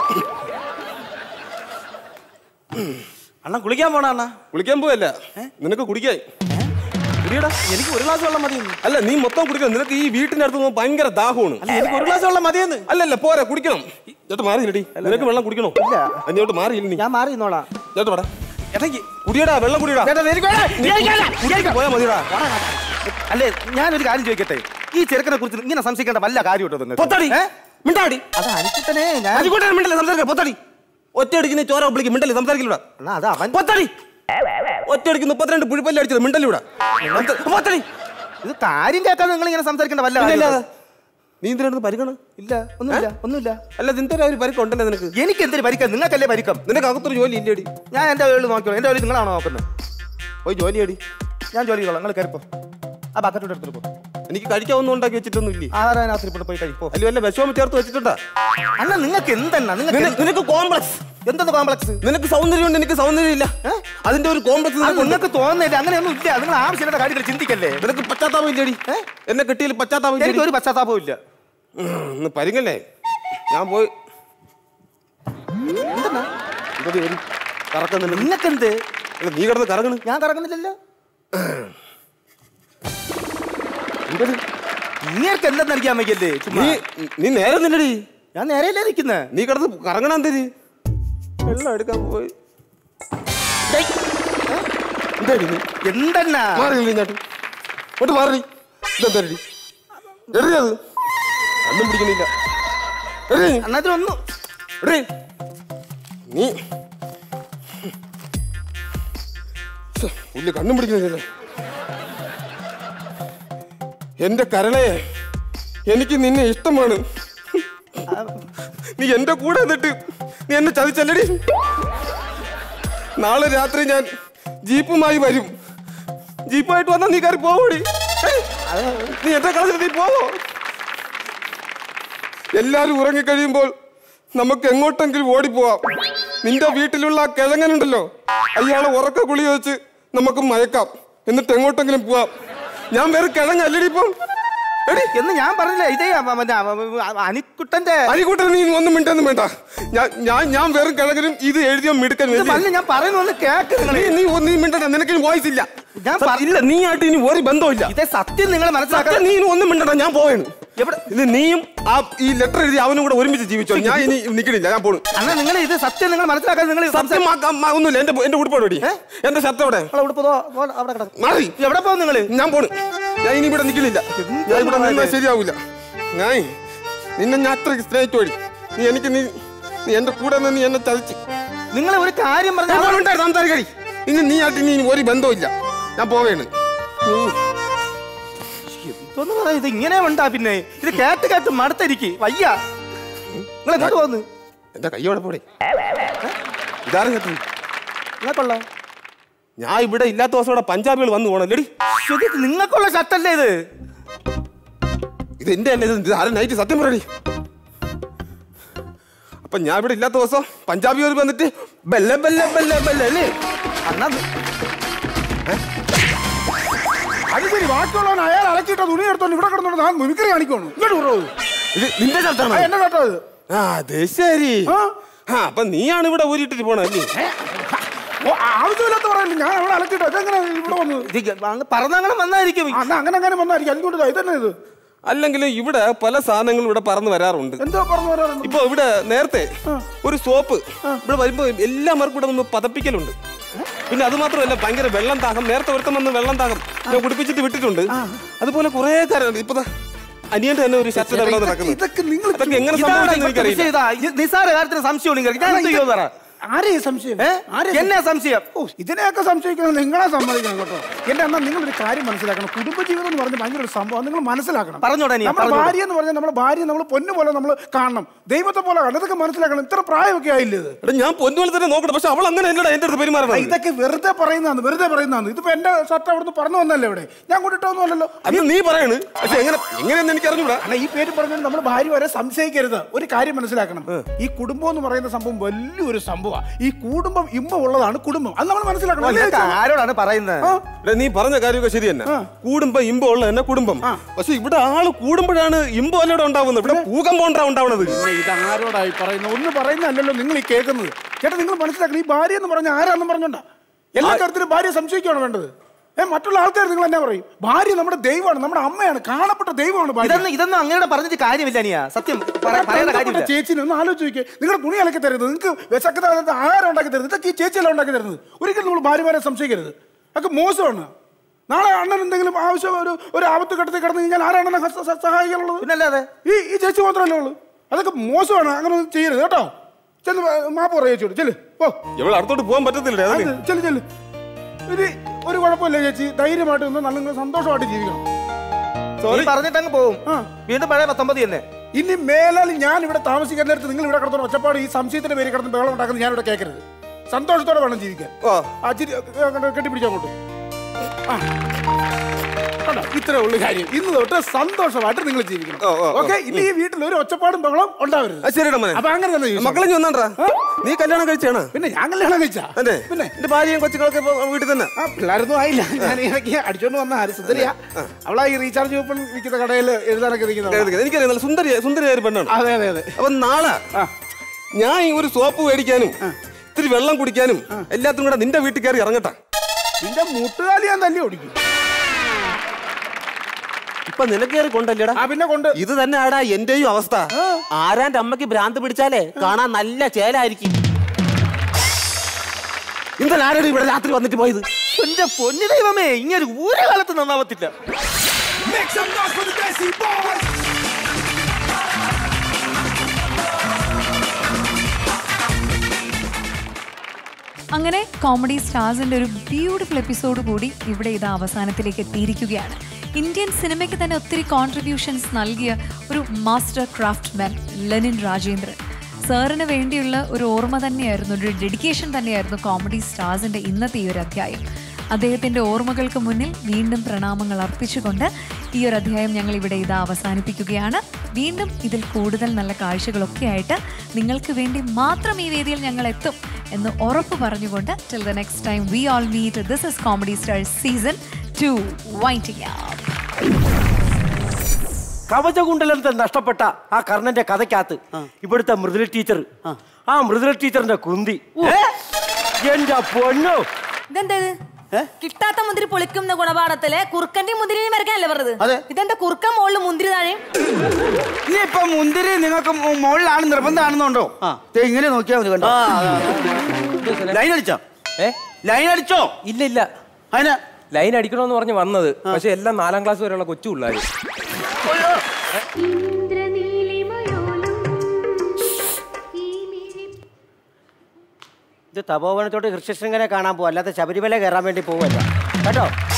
അണ്ണ കുളിക്കാൻ പോണ അണ്ണ കുളിക്കാൻ പോയല്ല നിനക്ക് കുടിക്കാൻ കുടിയടാ എനിക്ക് ഒരു ഗ്ലാസ് വെള്ളം മതിയെന്ന് അല്ല നീ മൊത്തം കുടിക്കണം നിനക്ക് ഈ വീട്ടിന്റെ അടുത്ത് പോകുമ്പോൾ ഭയങ്കര ദാഹമാണ് അല്ല എനിക്ക് ഒരു ഗ്ലാസ് വെള്ളം മതിയെന്ന് അല്ലല്ല പോരാ കുടിക്കണം ചേട്ടാ മാറിയില്ലടി നിനക്ക് വെള്ളം കുടിക്കണോ ഇല്ല അങ്ങോട്ട് മാറിയില്ല നീ ഞാൻ മാറി നിന്നോളാം ചേട്ടാ പടാ ചേട്ടയ്ക്ക് കുടിയടാ വെള്ളം കുടിയടാ ചേട്ടാ, എനിക്ക് വേണ്ട. നീ എനിക്ക് വേണ്ട. കുടിക്ക് പോയാ മതിയടാ അല്ലേ ഞാനൊരു കാര്യം ചോദിക്കട്ടെ ഈ ചെറുക്കനെ കുറിച്ച് ഇങ്ങനെ സംശയിക്കേണ്ട വല്ല കാര്യം കേട്ടോ തന്നെ പൊത്തടി മിണ്ടാടി അത് അനിക്കുട്ടനെ ഞാൻ അരിക്കോട്ടെ മിണ്ടല്ലേ സംസാരിക്കാം പൊത്തടി ഒറ്റയടിക്കുന്ന ചോര വിളിക്കും മിണ്ടല്ലേ സംസാരിക്കില്ലൂടാ എന്നാ അത് അവൻ പൊത്തടി ഒറ്റയടിക്ക് മുപ്പത്തിരണ്ട് പുഴിപ്പല്ല് അടിച്ചത് മിണ്ടല്ലൂടാ പൊത്തടി ഇത് കാര്യം കേൾക്കാതെ നിങ്ങൾ ഇങ്ങനെ സംസാരിക്കേണ്ട വല്ല പിന്നെ കാര്യം അല്ലാതെ. ഉണ്ടോ? നീ എന്തിനാണ് പരിക്കണം ഇല്ല ഒന്നുമില്ല ഒന്നുമില്ല അല്ല നിന്റെ ഒരു പരിക്കുണ്ടല്ലോ നിനക്ക് എനിക്ക് എന്തൊരു പരിക്കാം നിങ്ങൾക്കല്ലേ പരിക്കം നിനക്ക് അകത്തൊരു ജോലി ഇല്ലേടി ഞാൻ എന്റെ ജോലി നോക്കിയോ എന്റെ ജോലി നിങ്ങളാണോ നോക്കുന്നത് പോയി ജോലി അടി ഞാൻ ജോലി ചെയ്തോളാം നിങ്ങൾ കയറിപ്പോ ആ ബക്കറ്റോട് എടുത്തിട്ട് പോ എനിക്ക് കഴിക്കാവുന്ന ഉണ്ടാക്കി വെച്ചിട്ടൊന്നും ഇല്ലേ ആധാരത്തിനകത്ത് ഇപ്പോൾ പോയി കഴിപ്പോ അതിൽ വല്ല വിഷമം ചേർത്ത് വെച്ചിട്ടുണ്ടാ അണ്ണ നിങ്ങൾക്ക് എന്തെന്നാ നിങ്ങൾക്ക് നിന- നിനക്ക് കോംപ്ലക്സ് എന്തെന്ന് കോംപ്ലക്സ് നിനക്ക് സൗന്ദര്യം ഉണ്ട് എനിക്ക് സൗന്ദര്യം ഇല്ല അതിന്റെ ഒരു കോംപ്ലക്സ് അത് നിങ്ങൾക്ക് തോന്നുന്നില്ല അങ്ങനെയൊന്നും ഇല്ല നിങ്ങൾ ആവശ്യമില്ലാത്ത കാര്യങ്ങൾ ചിന്തിക്കല്ലേ നിനക്ക് പശ്ചാത്താപം ഇല്ലേടി എന്നെ കിട്ടിയിൽ പശ്ചാത്താപം എനിക്ക് ഇല്ലേടി? ഒരു പശ്ചാത്താപവും ഇല്ല ഒന്ന് പരിങ്ങല്ലേ ഞാൻ പോയി എന്തെന്നാ ഇതൊക്കെ ഒരു കറക്കുന്നില്ല നിങ്ങൾക്കെന്ത് അല്ല, നീ കിടന്ന് കറങ്ങണ് ഞാൻ കറങ്ങുന്നില്ലല്ലോ എന്തത്? നിങ്ങൾക്ക് എന്തെന്ന് അറിയാൻ വയ്യല്ലേ ചുമ്മാ. നീ നീ നേരെ നിന്നടി ഞാൻ നേരെയല്ലേ നിൽക്കുന്നത് നീ കിടന്ന് കറങ്ങണ എന്തേരി വെള്ളം എടുക്കാൻ പോയി എന്താടി നീ എന്തെന്നാ മാറിയില്ല ഞാട്ട് ഇങ്ങോട്ട് മാറി ഇതെന്താടി എറി അത് കണ്ണും പിടിക്കണില്ല എറി അന്നതിനൊന്നും എറി നീ ശ്ശെ, പുല്ല് കണ്ണും പിടിക്കണില്ല എന്റെ കരളെ എനിക്ക് നിന്നെ ഇഷ്ടമാണ് നീ എന്റെ കൂടെ എന്നിട്ട് നീ എന്നെ ചതിച്ചല്ലടി നാളെ രാത്രി ഞാൻ ജീപ്പുമായി വരും ജീപ്പുമായിട്ട് വന്നാൽ നീ കയറി പോവോടി ഏയ്, നീ എന്റെ കളത്തിൽ നീ പോവോ എല്ലാരും ഉറങ്ങിക്കഴിയുമ്പോൾ നമുക്ക് എങ്ങോട്ടെങ്കിലും ഓടിപ്പോവാം നിന്റെ വീട്ടിലുള്ള ആ കിഴങ്ങനുണ്ടല്ലോ അയാളെ ഉറക്ക കുളി വെച്ച് നമുക്ക് മയക്കാം എന്നിട്ട് എങ്ങോട്ടെങ്കിലും പോവാം ഞാൻ വേറെ കിഴങ്ങല്ലടി ഇപ്പം എടി എന്ന് ഞാൻ പറഞ്ഞില്ല ഇതേ അ- മറ്റേ അ- അനിക്കുട്ടന്റെ അരിക്കൂട്ടൻ നീ ഒന്നും മിണ്ടൊന്നും വേണ്ട ഞാൻ ഞാൻ ഞാൻ വെറും കിഴങ്ങനും ഇത് എഴുതിയോ മിടുക്കനും ഇത് മല്ലി ഞാൻ പറയുന്ന ഒന്ന് കേക്ക് നിങ്ങൾ നീ നീ നീ മിണ്ടണ്ട നിനക്ക് വോയിസ് ഇല്ല ഞാൻ സത്യം- ഇല്ല നീ ആയിട്ട് ഇനി ഒരു ബന്ധമില്ല ഇതേ സത്യം നിങ്ങൾ മനസ്സിലാക്കാൻ സത്യം നീ ഇനി ഒന്നും മിണ്ടണ്ട ഞാൻ പോവാണ് എവിടെ ഇത് നീയും ആ ഈ ലെറ്റർ എഴുതി അവനും കൂടെ ഒരുമിച്ച് ജീവിച്ചോ ഞാൻ ഇനി നിൽക്കണില്ല ഞാൻ പോണു അണ്ണാ നിങ്ങൾ ഇത് സത്യം നിങ്ങൾ മനസ്സിലാക്കാൻ നിങ്ങൾ സത്യമാക്കാൻ മ- ഒന്നുമില്ല എന്റെ എന്റെ ഉടുപ്പോടെ ഓടി എന്റെ ഷർട്ട് അവിടെ അവിടെ പോ പോ, അവിടെ കിടക്കും മാറി എവിടെ പോകും നിങ്ങൾ ഞാൻ പോണു ഞാൻ ഇനി ഇവിടെ നിൽക്കണില്ല ഞാൻ ഇവിടെ നിന്നാ ശരിയാവൂല ഞാൻ നിന്നെ ഞാൻ അത്രയ്ക്ക് സ്നേഹിച്ചോടി നീ എനിക്ക് നീ നീ എന്റെ കൂടെ നിന്ന് നീ എന്നെ ചതിച്ച് നിങ്ങൾ ഒരു കാര്യം പറഞ്ഞാൽ സംസാരിക്കടി ഇനി നീ ആയിട്ട് ഇനി ഒരു ബന്ധമില്ല ഞാൻ പോവേണ് നീ ഇതൊന്നും പറയാ ഇത് ഇങ്ങനെ ഉണ്ടാ പിന്നെ ഇത് കേട്ട് കേട്ട് മടുത്തിരിക്ക് വയ്യ നിങ്ങൾ എങ്ങോട്ട് പോകുന്നു എന്റെ കയ്യോടെ പോടെ ഇതാരും കേട്ടു നിങ്ങൾക്കുള്ള ഞാൻ ഇവിടെ ഇല്ലാത്ത ദിവസം ഇവിടെ പഞ്ചാബികൾ വന്നു പോണല്ലേടി ഇത് നിങ്ങൾക്കുള്ള ഷർട്ടല്ലേ ഇത് ഇത് എന്റെ അല്ലേ ഇത് ആരും നൈറ്റ് സത്യം പറയടി അപ്പൊ ഞാൻ ഇവിടെ ഇല്ലാത്ത ദിവസം പഞ്ചാബികൾ വന്നിട്ട് ബെല്ല ബെല്ല ബെല്ല ബെല്ല അല്ലേ അന്നാ അത് ശരി ബാക്കിയുള്ളവൻ അയാൾ അലക്കിയിട്ട തുണി എടുത്തോണ്ട് ഇവിടെ കിടന്നോണ്ട് ഞാൻ മിമിക്രി കാണിക്കണം ഇങ്ങോട്ട് വിടോ ഇത് നിന്റെ സ്ഥലത്താണോ എന്നെ കേട്ടോ ഇത് ആ അത് ശരി ആ അപ്പൊ നീയാണ് ഇവിടെ ഊരിട്ടിട്ട് പോണല്ലേ ഓ, ആവശ്യമില്ലാത്ത പറയല്ലേ ഞാൻ അവിടെ അലക്കിട്ടോ ഇതെങ്ങനെ ഇവിടെ വന്നു പറന്നങ്ങനെ വന്നായിരിക്കും അന്ന് അങ്ങനെ അങ്ങനെ വന്നായിരിക്കും അതുകൊണ്ട് ഇതന്നെ ഇത് അല്ലെങ്കിൽ ഇവിടെ പല സാധനങ്ങളും ഇവിടെ പറന്ന് വരാറുണ്ട് എന്തോ പറഞ്ഞു വരാറുണ്ട് ഇപ്പൊ ഇവിടെ നേരത്തെ ഒരു സോപ്പ് ഇവിടെ വരുമ്പോ എല്ലാവർക്കും ഇവിടെ നമ്മൾ പതപ്പിക്കലുണ്ട് പിന്നെ അത് മാത്രമല്ല ഭയങ്കര വെള്ളം ദാഹം നേരത്തെ ഒരുത്തം വന്ന് വെള്ളം ദാഹം ഞാൻ കുടിപ്പിച്ചിട്ട് വിട്ടിട്ടുണ്ട് അതുപോലെ കുറെ കാര്യമുണ്ട് ഇപ്പൊ ദാ അനിയന്റെ തന്നെ ഒരു ഷർട്ട് ഇവിടെ നടക്കുന്നത് ഇതൊക്കെ നിങ്ങൾ അതൊക്കെ എങ്ങനെ സംഭവിച്ചെന്ന് എനിക്കറിയില്ല നിസാര കാര്യത്തിന് സംശയം ഉണ്ടെങ്കിൽ ഞാൻ എന്ത് ചെയ്യുമെന്ന് പറ ആരെയും സംശയം ആരെയും എന്നെ സംശയം ഓ ഇതിനെയൊക്കെ സംശയിക്കുന്നത് നിങ്ങളെ സമ്മതിക്കണം കേട്ടോ എന്റെ അണ്ണ നിങ്ങളൊരു കാര്യം മനസ്സിലാക്കണം കുടുംബജീവിതം എന്ന് പറഞ്ഞ ഭയങ്കര ഒരു സംഭവം നിങ്ങൾ മനസ്സിലാക്കണം പറഞ്ഞോടാ നീ, നമ്മുടെ പറഞ്ഞോടാ. ഭാര്യ എന്ന് പറഞ്ഞാൽ നമ്മുടെ ഭാര്യ നമ്മൾ പൊന്നു പോലെ നമ്മൾ കാണണം ദൈവത്തെ പോലെ കാണണം ഇതൊക്കെ മനസ്സിലാക്കണം ഇത്ര പ്രായമൊക്കെ ആയില്ലേ ഇത് എടാ ഞാൻ പൊന്നുപോലെ തന്നെ നോക്കണം പക്ഷെ അവൾ അങ്ങനെ അല്ലടാ എന്റെ അടുത്ത് ആ, പെരുമാറണം ഇതൊക്കെ വെറുതെ പറയുന്നതാണ് വെറുതെ പറയുന്നതാണ് ഇതിപ്പോ എന്റെ ഷർട്ട് അവിടുന്ന് പറഞ്ഞു വന്നല്ലേ ഇവിടെ ഞാൻ കൊണ്ടിട്ടൊന്നുമല്ലല്ലോ അന്ന് നീ പറയാണ് പക്ഷെ എങ്ങനെ എങ്ങനെയെന്ന് എനിക്ക് അറിഞ്ഞൂടാ അല്ല ഈ പേര് പറഞ്ഞാൽ നമ്മൾ ഭാര്യ വരെ സംശയിക്കരുത് ഒരു കാര്യം മനസ്സിലാക്കണം ഈ കുടുംബം എന്ന് പറയുന്ന സംഭവം വലിയൊരു സംഭവമാണ് ഈ കുടുംബം ഇമ്പം ഉള്ളതാണ് കുടുംബം അത് നമ്മൾ മനസ്സിലാക്കണം അല്ലേ? ആരോടാണ് പറയുന്നത് എടാ, നീ പറഞ്ഞ കാര്യമൊക്കെ ശരി തന്നെ കൂടുമ്പോ ഇമ്പം ഉള്ള തന്നെ കുടുംബം പക്ഷെ ഇവിടെ ആള് കൂടുമ്പോഴാണ് ഇമ്പം അല്ലവിടെ ഉണ്ടാവുന്നത് ഇവിടെ ഭൂകമ്പം ഉണ്ടാ ഉണ്ടാവുന്നത് പിന്നെ ഇത് ആരോടായി പറയുന്നത് ഒന്ന് പറയുന്നതല്ലല്ലോ നിങ്ങൾ ഈ കേൾക്കുന്നത് ചേട്ടാ നിങ്ങൾ മനസ്സിലാക്കണം ഈ ഭാര്യ എന്ന് പറഞ്ഞാൽ ആരാന്ന് പറഞ്ഞോണ്ടാ എല്ലാ കാര്യത്തിലും ഭാര്യ സംശയിക്കുകയാണ് വേണ്ടത് ഏ മറ്റുള്ള ആൾക്കാർ നിങ്ങൾ എന്നാ പറയും ഭാര്യ നമ്മുടെ ദൈവമാണ് നമ്മുടെ അമ്മയാണ് കാണപ്പെട്ട ദൈവമാണ് ഭാര്യ ഇതൊന്നും ഇതൊന്നും അങ്ങനെ പറഞ്ഞിട്ട് കാര്യമില്ല നീ സത്യം പറ- പറയേണ്ട കാര്യമില്ല ചേച്ചിനെ ഒന്ന് ആലോചിച്ച് നോക്കിയേ നിങ്ങളുടെ തുണി അലക്കി തരുന്നത് നിങ്ങൾക്ക് വിശക്കുന്ന ആഹാരം ഉണ്ടാക്കി തരുന്നത് ഇതൊക്കെ ഈ ചേച്ചിയല്ല ഉണ്ടാക്കി തരുന്നത് ഒരിക്കലും നമ്മൾ ഭാര്യമാരെ സംശയിക്കരുത് അതൊക്കെ മോശമാണ് നാളെ അണ്ണൻ എന്തെങ്കിലും ആവശ്യം ഒരു ഒരു ആപത്ത് ഘട്ടത്തിൽ കിടന്നു കഴിഞ്ഞാൽ ആരാണ് അണ്ണനെ സ- സ- സഹായിക്കാനുള്ളത് പിന്നല്ലാതെ ഈ ഈ ചേച്ചി മാത്രമല്ലേ ഉള്ളൂ അതൊക്കെ മോശമാണ് അങ്ങനെ ഒന്നും ചെയ്യരുത് കേട്ടോ ചെല്ല് മാപ്പ് പറയാ ചേച്ചിയോട് ചെല്ല് ഓ ഇവിടെ അടുത്തോട്ട് പോകാൻ പറ്റത്തില്ല അതല്ലേ? ചെല്ല് ചെല്ല് ഒരു ഒരു കുഴപ്പമില്ല ചേച്ചി ധൈര്യമായിട്ട് ഒന്ന് നല്ല സന്തോഷമായിട്ട് ജീവിക്കണം നീ പറഞ്ഞിട്ടങ്ങ് പോവും വീണ്ടും പഴയ പത്തൊമ്പത് തന്നെ ഇനി മേലാൽ ഞാൻ ഇവിടെ താമസിക്കാൻ നേരത്ത് നിങ്ങൾ ഇവിടെ കിടന്ന ഒച്ചപ്പാട് ഈ സംശയത്തിന്റെ പേര് കിടന്ന് ബഹളം ഉണ്ടാക്കുന്നത് ഞാൻ ഇവിടെ കേൾക്കരുത് സന്തോഷത്തോടെ വേണം ജീവിക്കാൻ ആ ചിരി ഏ, അങ്ങോട്ട് കെട്ടിപ്പിടിച്ചാൽ അങ്ങോട്ട് ആ. കണ്ടോ? ഇത്രേ ഉള്ളു കാര്യം ഇന്ന് തൊട്ട് സന്തോഷമായിട്ട് നിങ്ങൾ ജീവിക്കണം ഓ, ഓ, ഓ. ഓക്കെ ഇനി ഈ വീട്ടിൽ ഒരു ഒച്ചപ്പാടും ബഹളം ഉണ്ടാവരുത് ആ, ശരിടാ മോനെ. അപ്പൊ അങ്ങനെ തന്നെ ജീവിച്ചോ. മക്കളെ നീ വന്നാണ്ടാ നീ കല്യാണം കഴിച്ചാണ് പിന്നെ ഞാൻ കല്യാണം കഴിച്ചാ അതെ പിന്നെ എന്റെ ഭാര്യയും കൊച്ചുങ്ങളൊക്കെ ഇപ്പൊ വീട്ടിൽ തന്നെ ആ പിള്ളേരൊന്നും ആയില്ല ഞാൻ ഇടയ്ക്ക് അടിച്ചോണ്ട് വന്ന ആര് സുന്ദരിയാ അവളാ ഈ റീചാർജ് കൂപ്പൺ വിൽക്കുന്ന കടയിൽ എഴുതാനൊക്കെ ഇരിക്കുന്നത് എനിക്കറിയാം നല്ല സുന്ദരി സുന്ദരിയായ ഒരു പെണ്ണാണ് അതെ അതെ അതെ അപ്പൊ നാളെ ഞാൻ ഈ ഒരു സോപ്പ് മേടിക്കാനും ഇത്തിരി വെള്ളം കുടിക്കാനും എല്ലാത്തിനും കൂടെ നിന്റെ വീട്ടിൽ കയറി ഇറങ്ങട്ടെ നിന്റെ മുട്ടുകാലി ഞാൻ തല്ലി ഓടിക്കും ഇപ്പൊ നിനക്കേറി കൊണ്ടല്ലേടാ ആ പിന്നെ കൊണ്ട് ഇത് തന്നെ ആടാ എന്റെയും അവസ്ഥ ആരാന്റെ അമ്മക്ക് ഭ്രാന്ത് പിടിച്ചാലേ കാണാൻ നല്ല ചേലായിരിക്കും ഇന്നലെ ആരാണ് ഇവിടെ രാത്രി വന്നിട്ട് പോയത് എന്റെ പൊന്നു ദൈവമേ ഇങ്ങനെ ഒരു കാലത്ത് നന്നാവത്തില്ല അങ്ങനെ കോമഡി സ്റ്റാർസിന്റെ ഒരു ബ്യൂട്ടിഫുൾ എപ്പിസോഡ് കൂടി ഇവിടെ ഇത് അവസാനത്തിലേക്ക് എത്തിയിരിക്കുകയാണ് ഇന്ത്യൻ സിനിമയ്ക്ക് തന്നെ ഒത്തിരി കോൺട്രിബ്യൂഷൻസ് നൽകിയ ഒരു മാസ്റ്റർ ക്രാഫ്റ്റ്മാൻ ലെനിൻ രാജേന്ദ്രൻ സാറിന് വേണ്ടിയുള്ള ഒരു ഓർമ്മ തന്നെയായിരുന്നു ഒരു ഡെഡിക്കേഷൻ തന്നെയായിരുന്നു കോമഡി സ്റ്റാർസിന്റെ ഇന്നത്തെ ഈ ഒരു അധ്യായം അദ്ദേഹത്തിന്റെ ഓർമ്മകൾക്ക് മുന്നിൽ വീണ്ടും പ്രണാമങ്ങൾ അർപ്പിച്ചുകൊണ്ട് ഈ ഒരു അധ്യായം ഞങ്ങൾ ഇവിടെ ഇത് അവസാനിപ്പിക്കുകയാണ് വീണ്ടും ഇതിൽ കൂടുതൽ നല്ല കാഴ്ചകളൊക്കെ ആയിട്ട് നിങ്ങൾക്ക് വേണ്ടി മാത്രം ഈ വേദിയിൽ ഞങ്ങൾ എത്തും എന്ന് ഉറപ്പ് പറഞ്ഞുകൊണ്ട് till the next time we all meet this is comedy star season two winding കവചകുണ്ടലത്തെ നഷ്ടപ്പെട്ട ആ കർണന്റെ കഥയ്ക്കകത്ത് ഇവിടുത്തെ മൃദുല ടീച്ചർ ആ മൃദുല ടീച്ചറിന്റെ കുന്തി ഏ? എന്റെ പൊന്നോ ഇതെന്താ ഇത്? കിട്ടാത്ത മുന്തിരി പൊളിക്കും എന്ന ഗുണപാഠത്തില് കുറുക്കന്റെ മുന്തിരിയും വരയ്ക്കാനല്ലേ പറഞ്ഞത് ഇതെന്താ കുറുക്കൻ മുകളിൽ മുന്തിരി താഴെ ഇനിയിപ്പൊ മുന്തിരി നിങ്ങൾക്ക് മു- മുകളിലാണ് നിർബന്ധമാണെന്നുണ്ടോ ദേ ഇങ്ങനെ നോക്കിയാൽ മതി കണ്ടോ ലൈൻ അടിച്ചോ ഏ ലൈൻ അടിച്ചോ ഇല്ല ഇല്ല അതിന് ലൈൻ അടിക്കണമെന്ന് പറഞ്ഞ് വന്നത് പക്ഷെ എല്ലാം നാലാം ക്ലാസ് വരെയുള്ള കൊച്ചു പിള്ളേര് ഇത് തപോവനത്തോട്ട് കൃഷ്ണശൃംഗനെ കാണാൻ പോവാ അല്ലാതെ ശബരിമല കയറാൻ വേണ്ടി പോവല്ല കേട്ടോ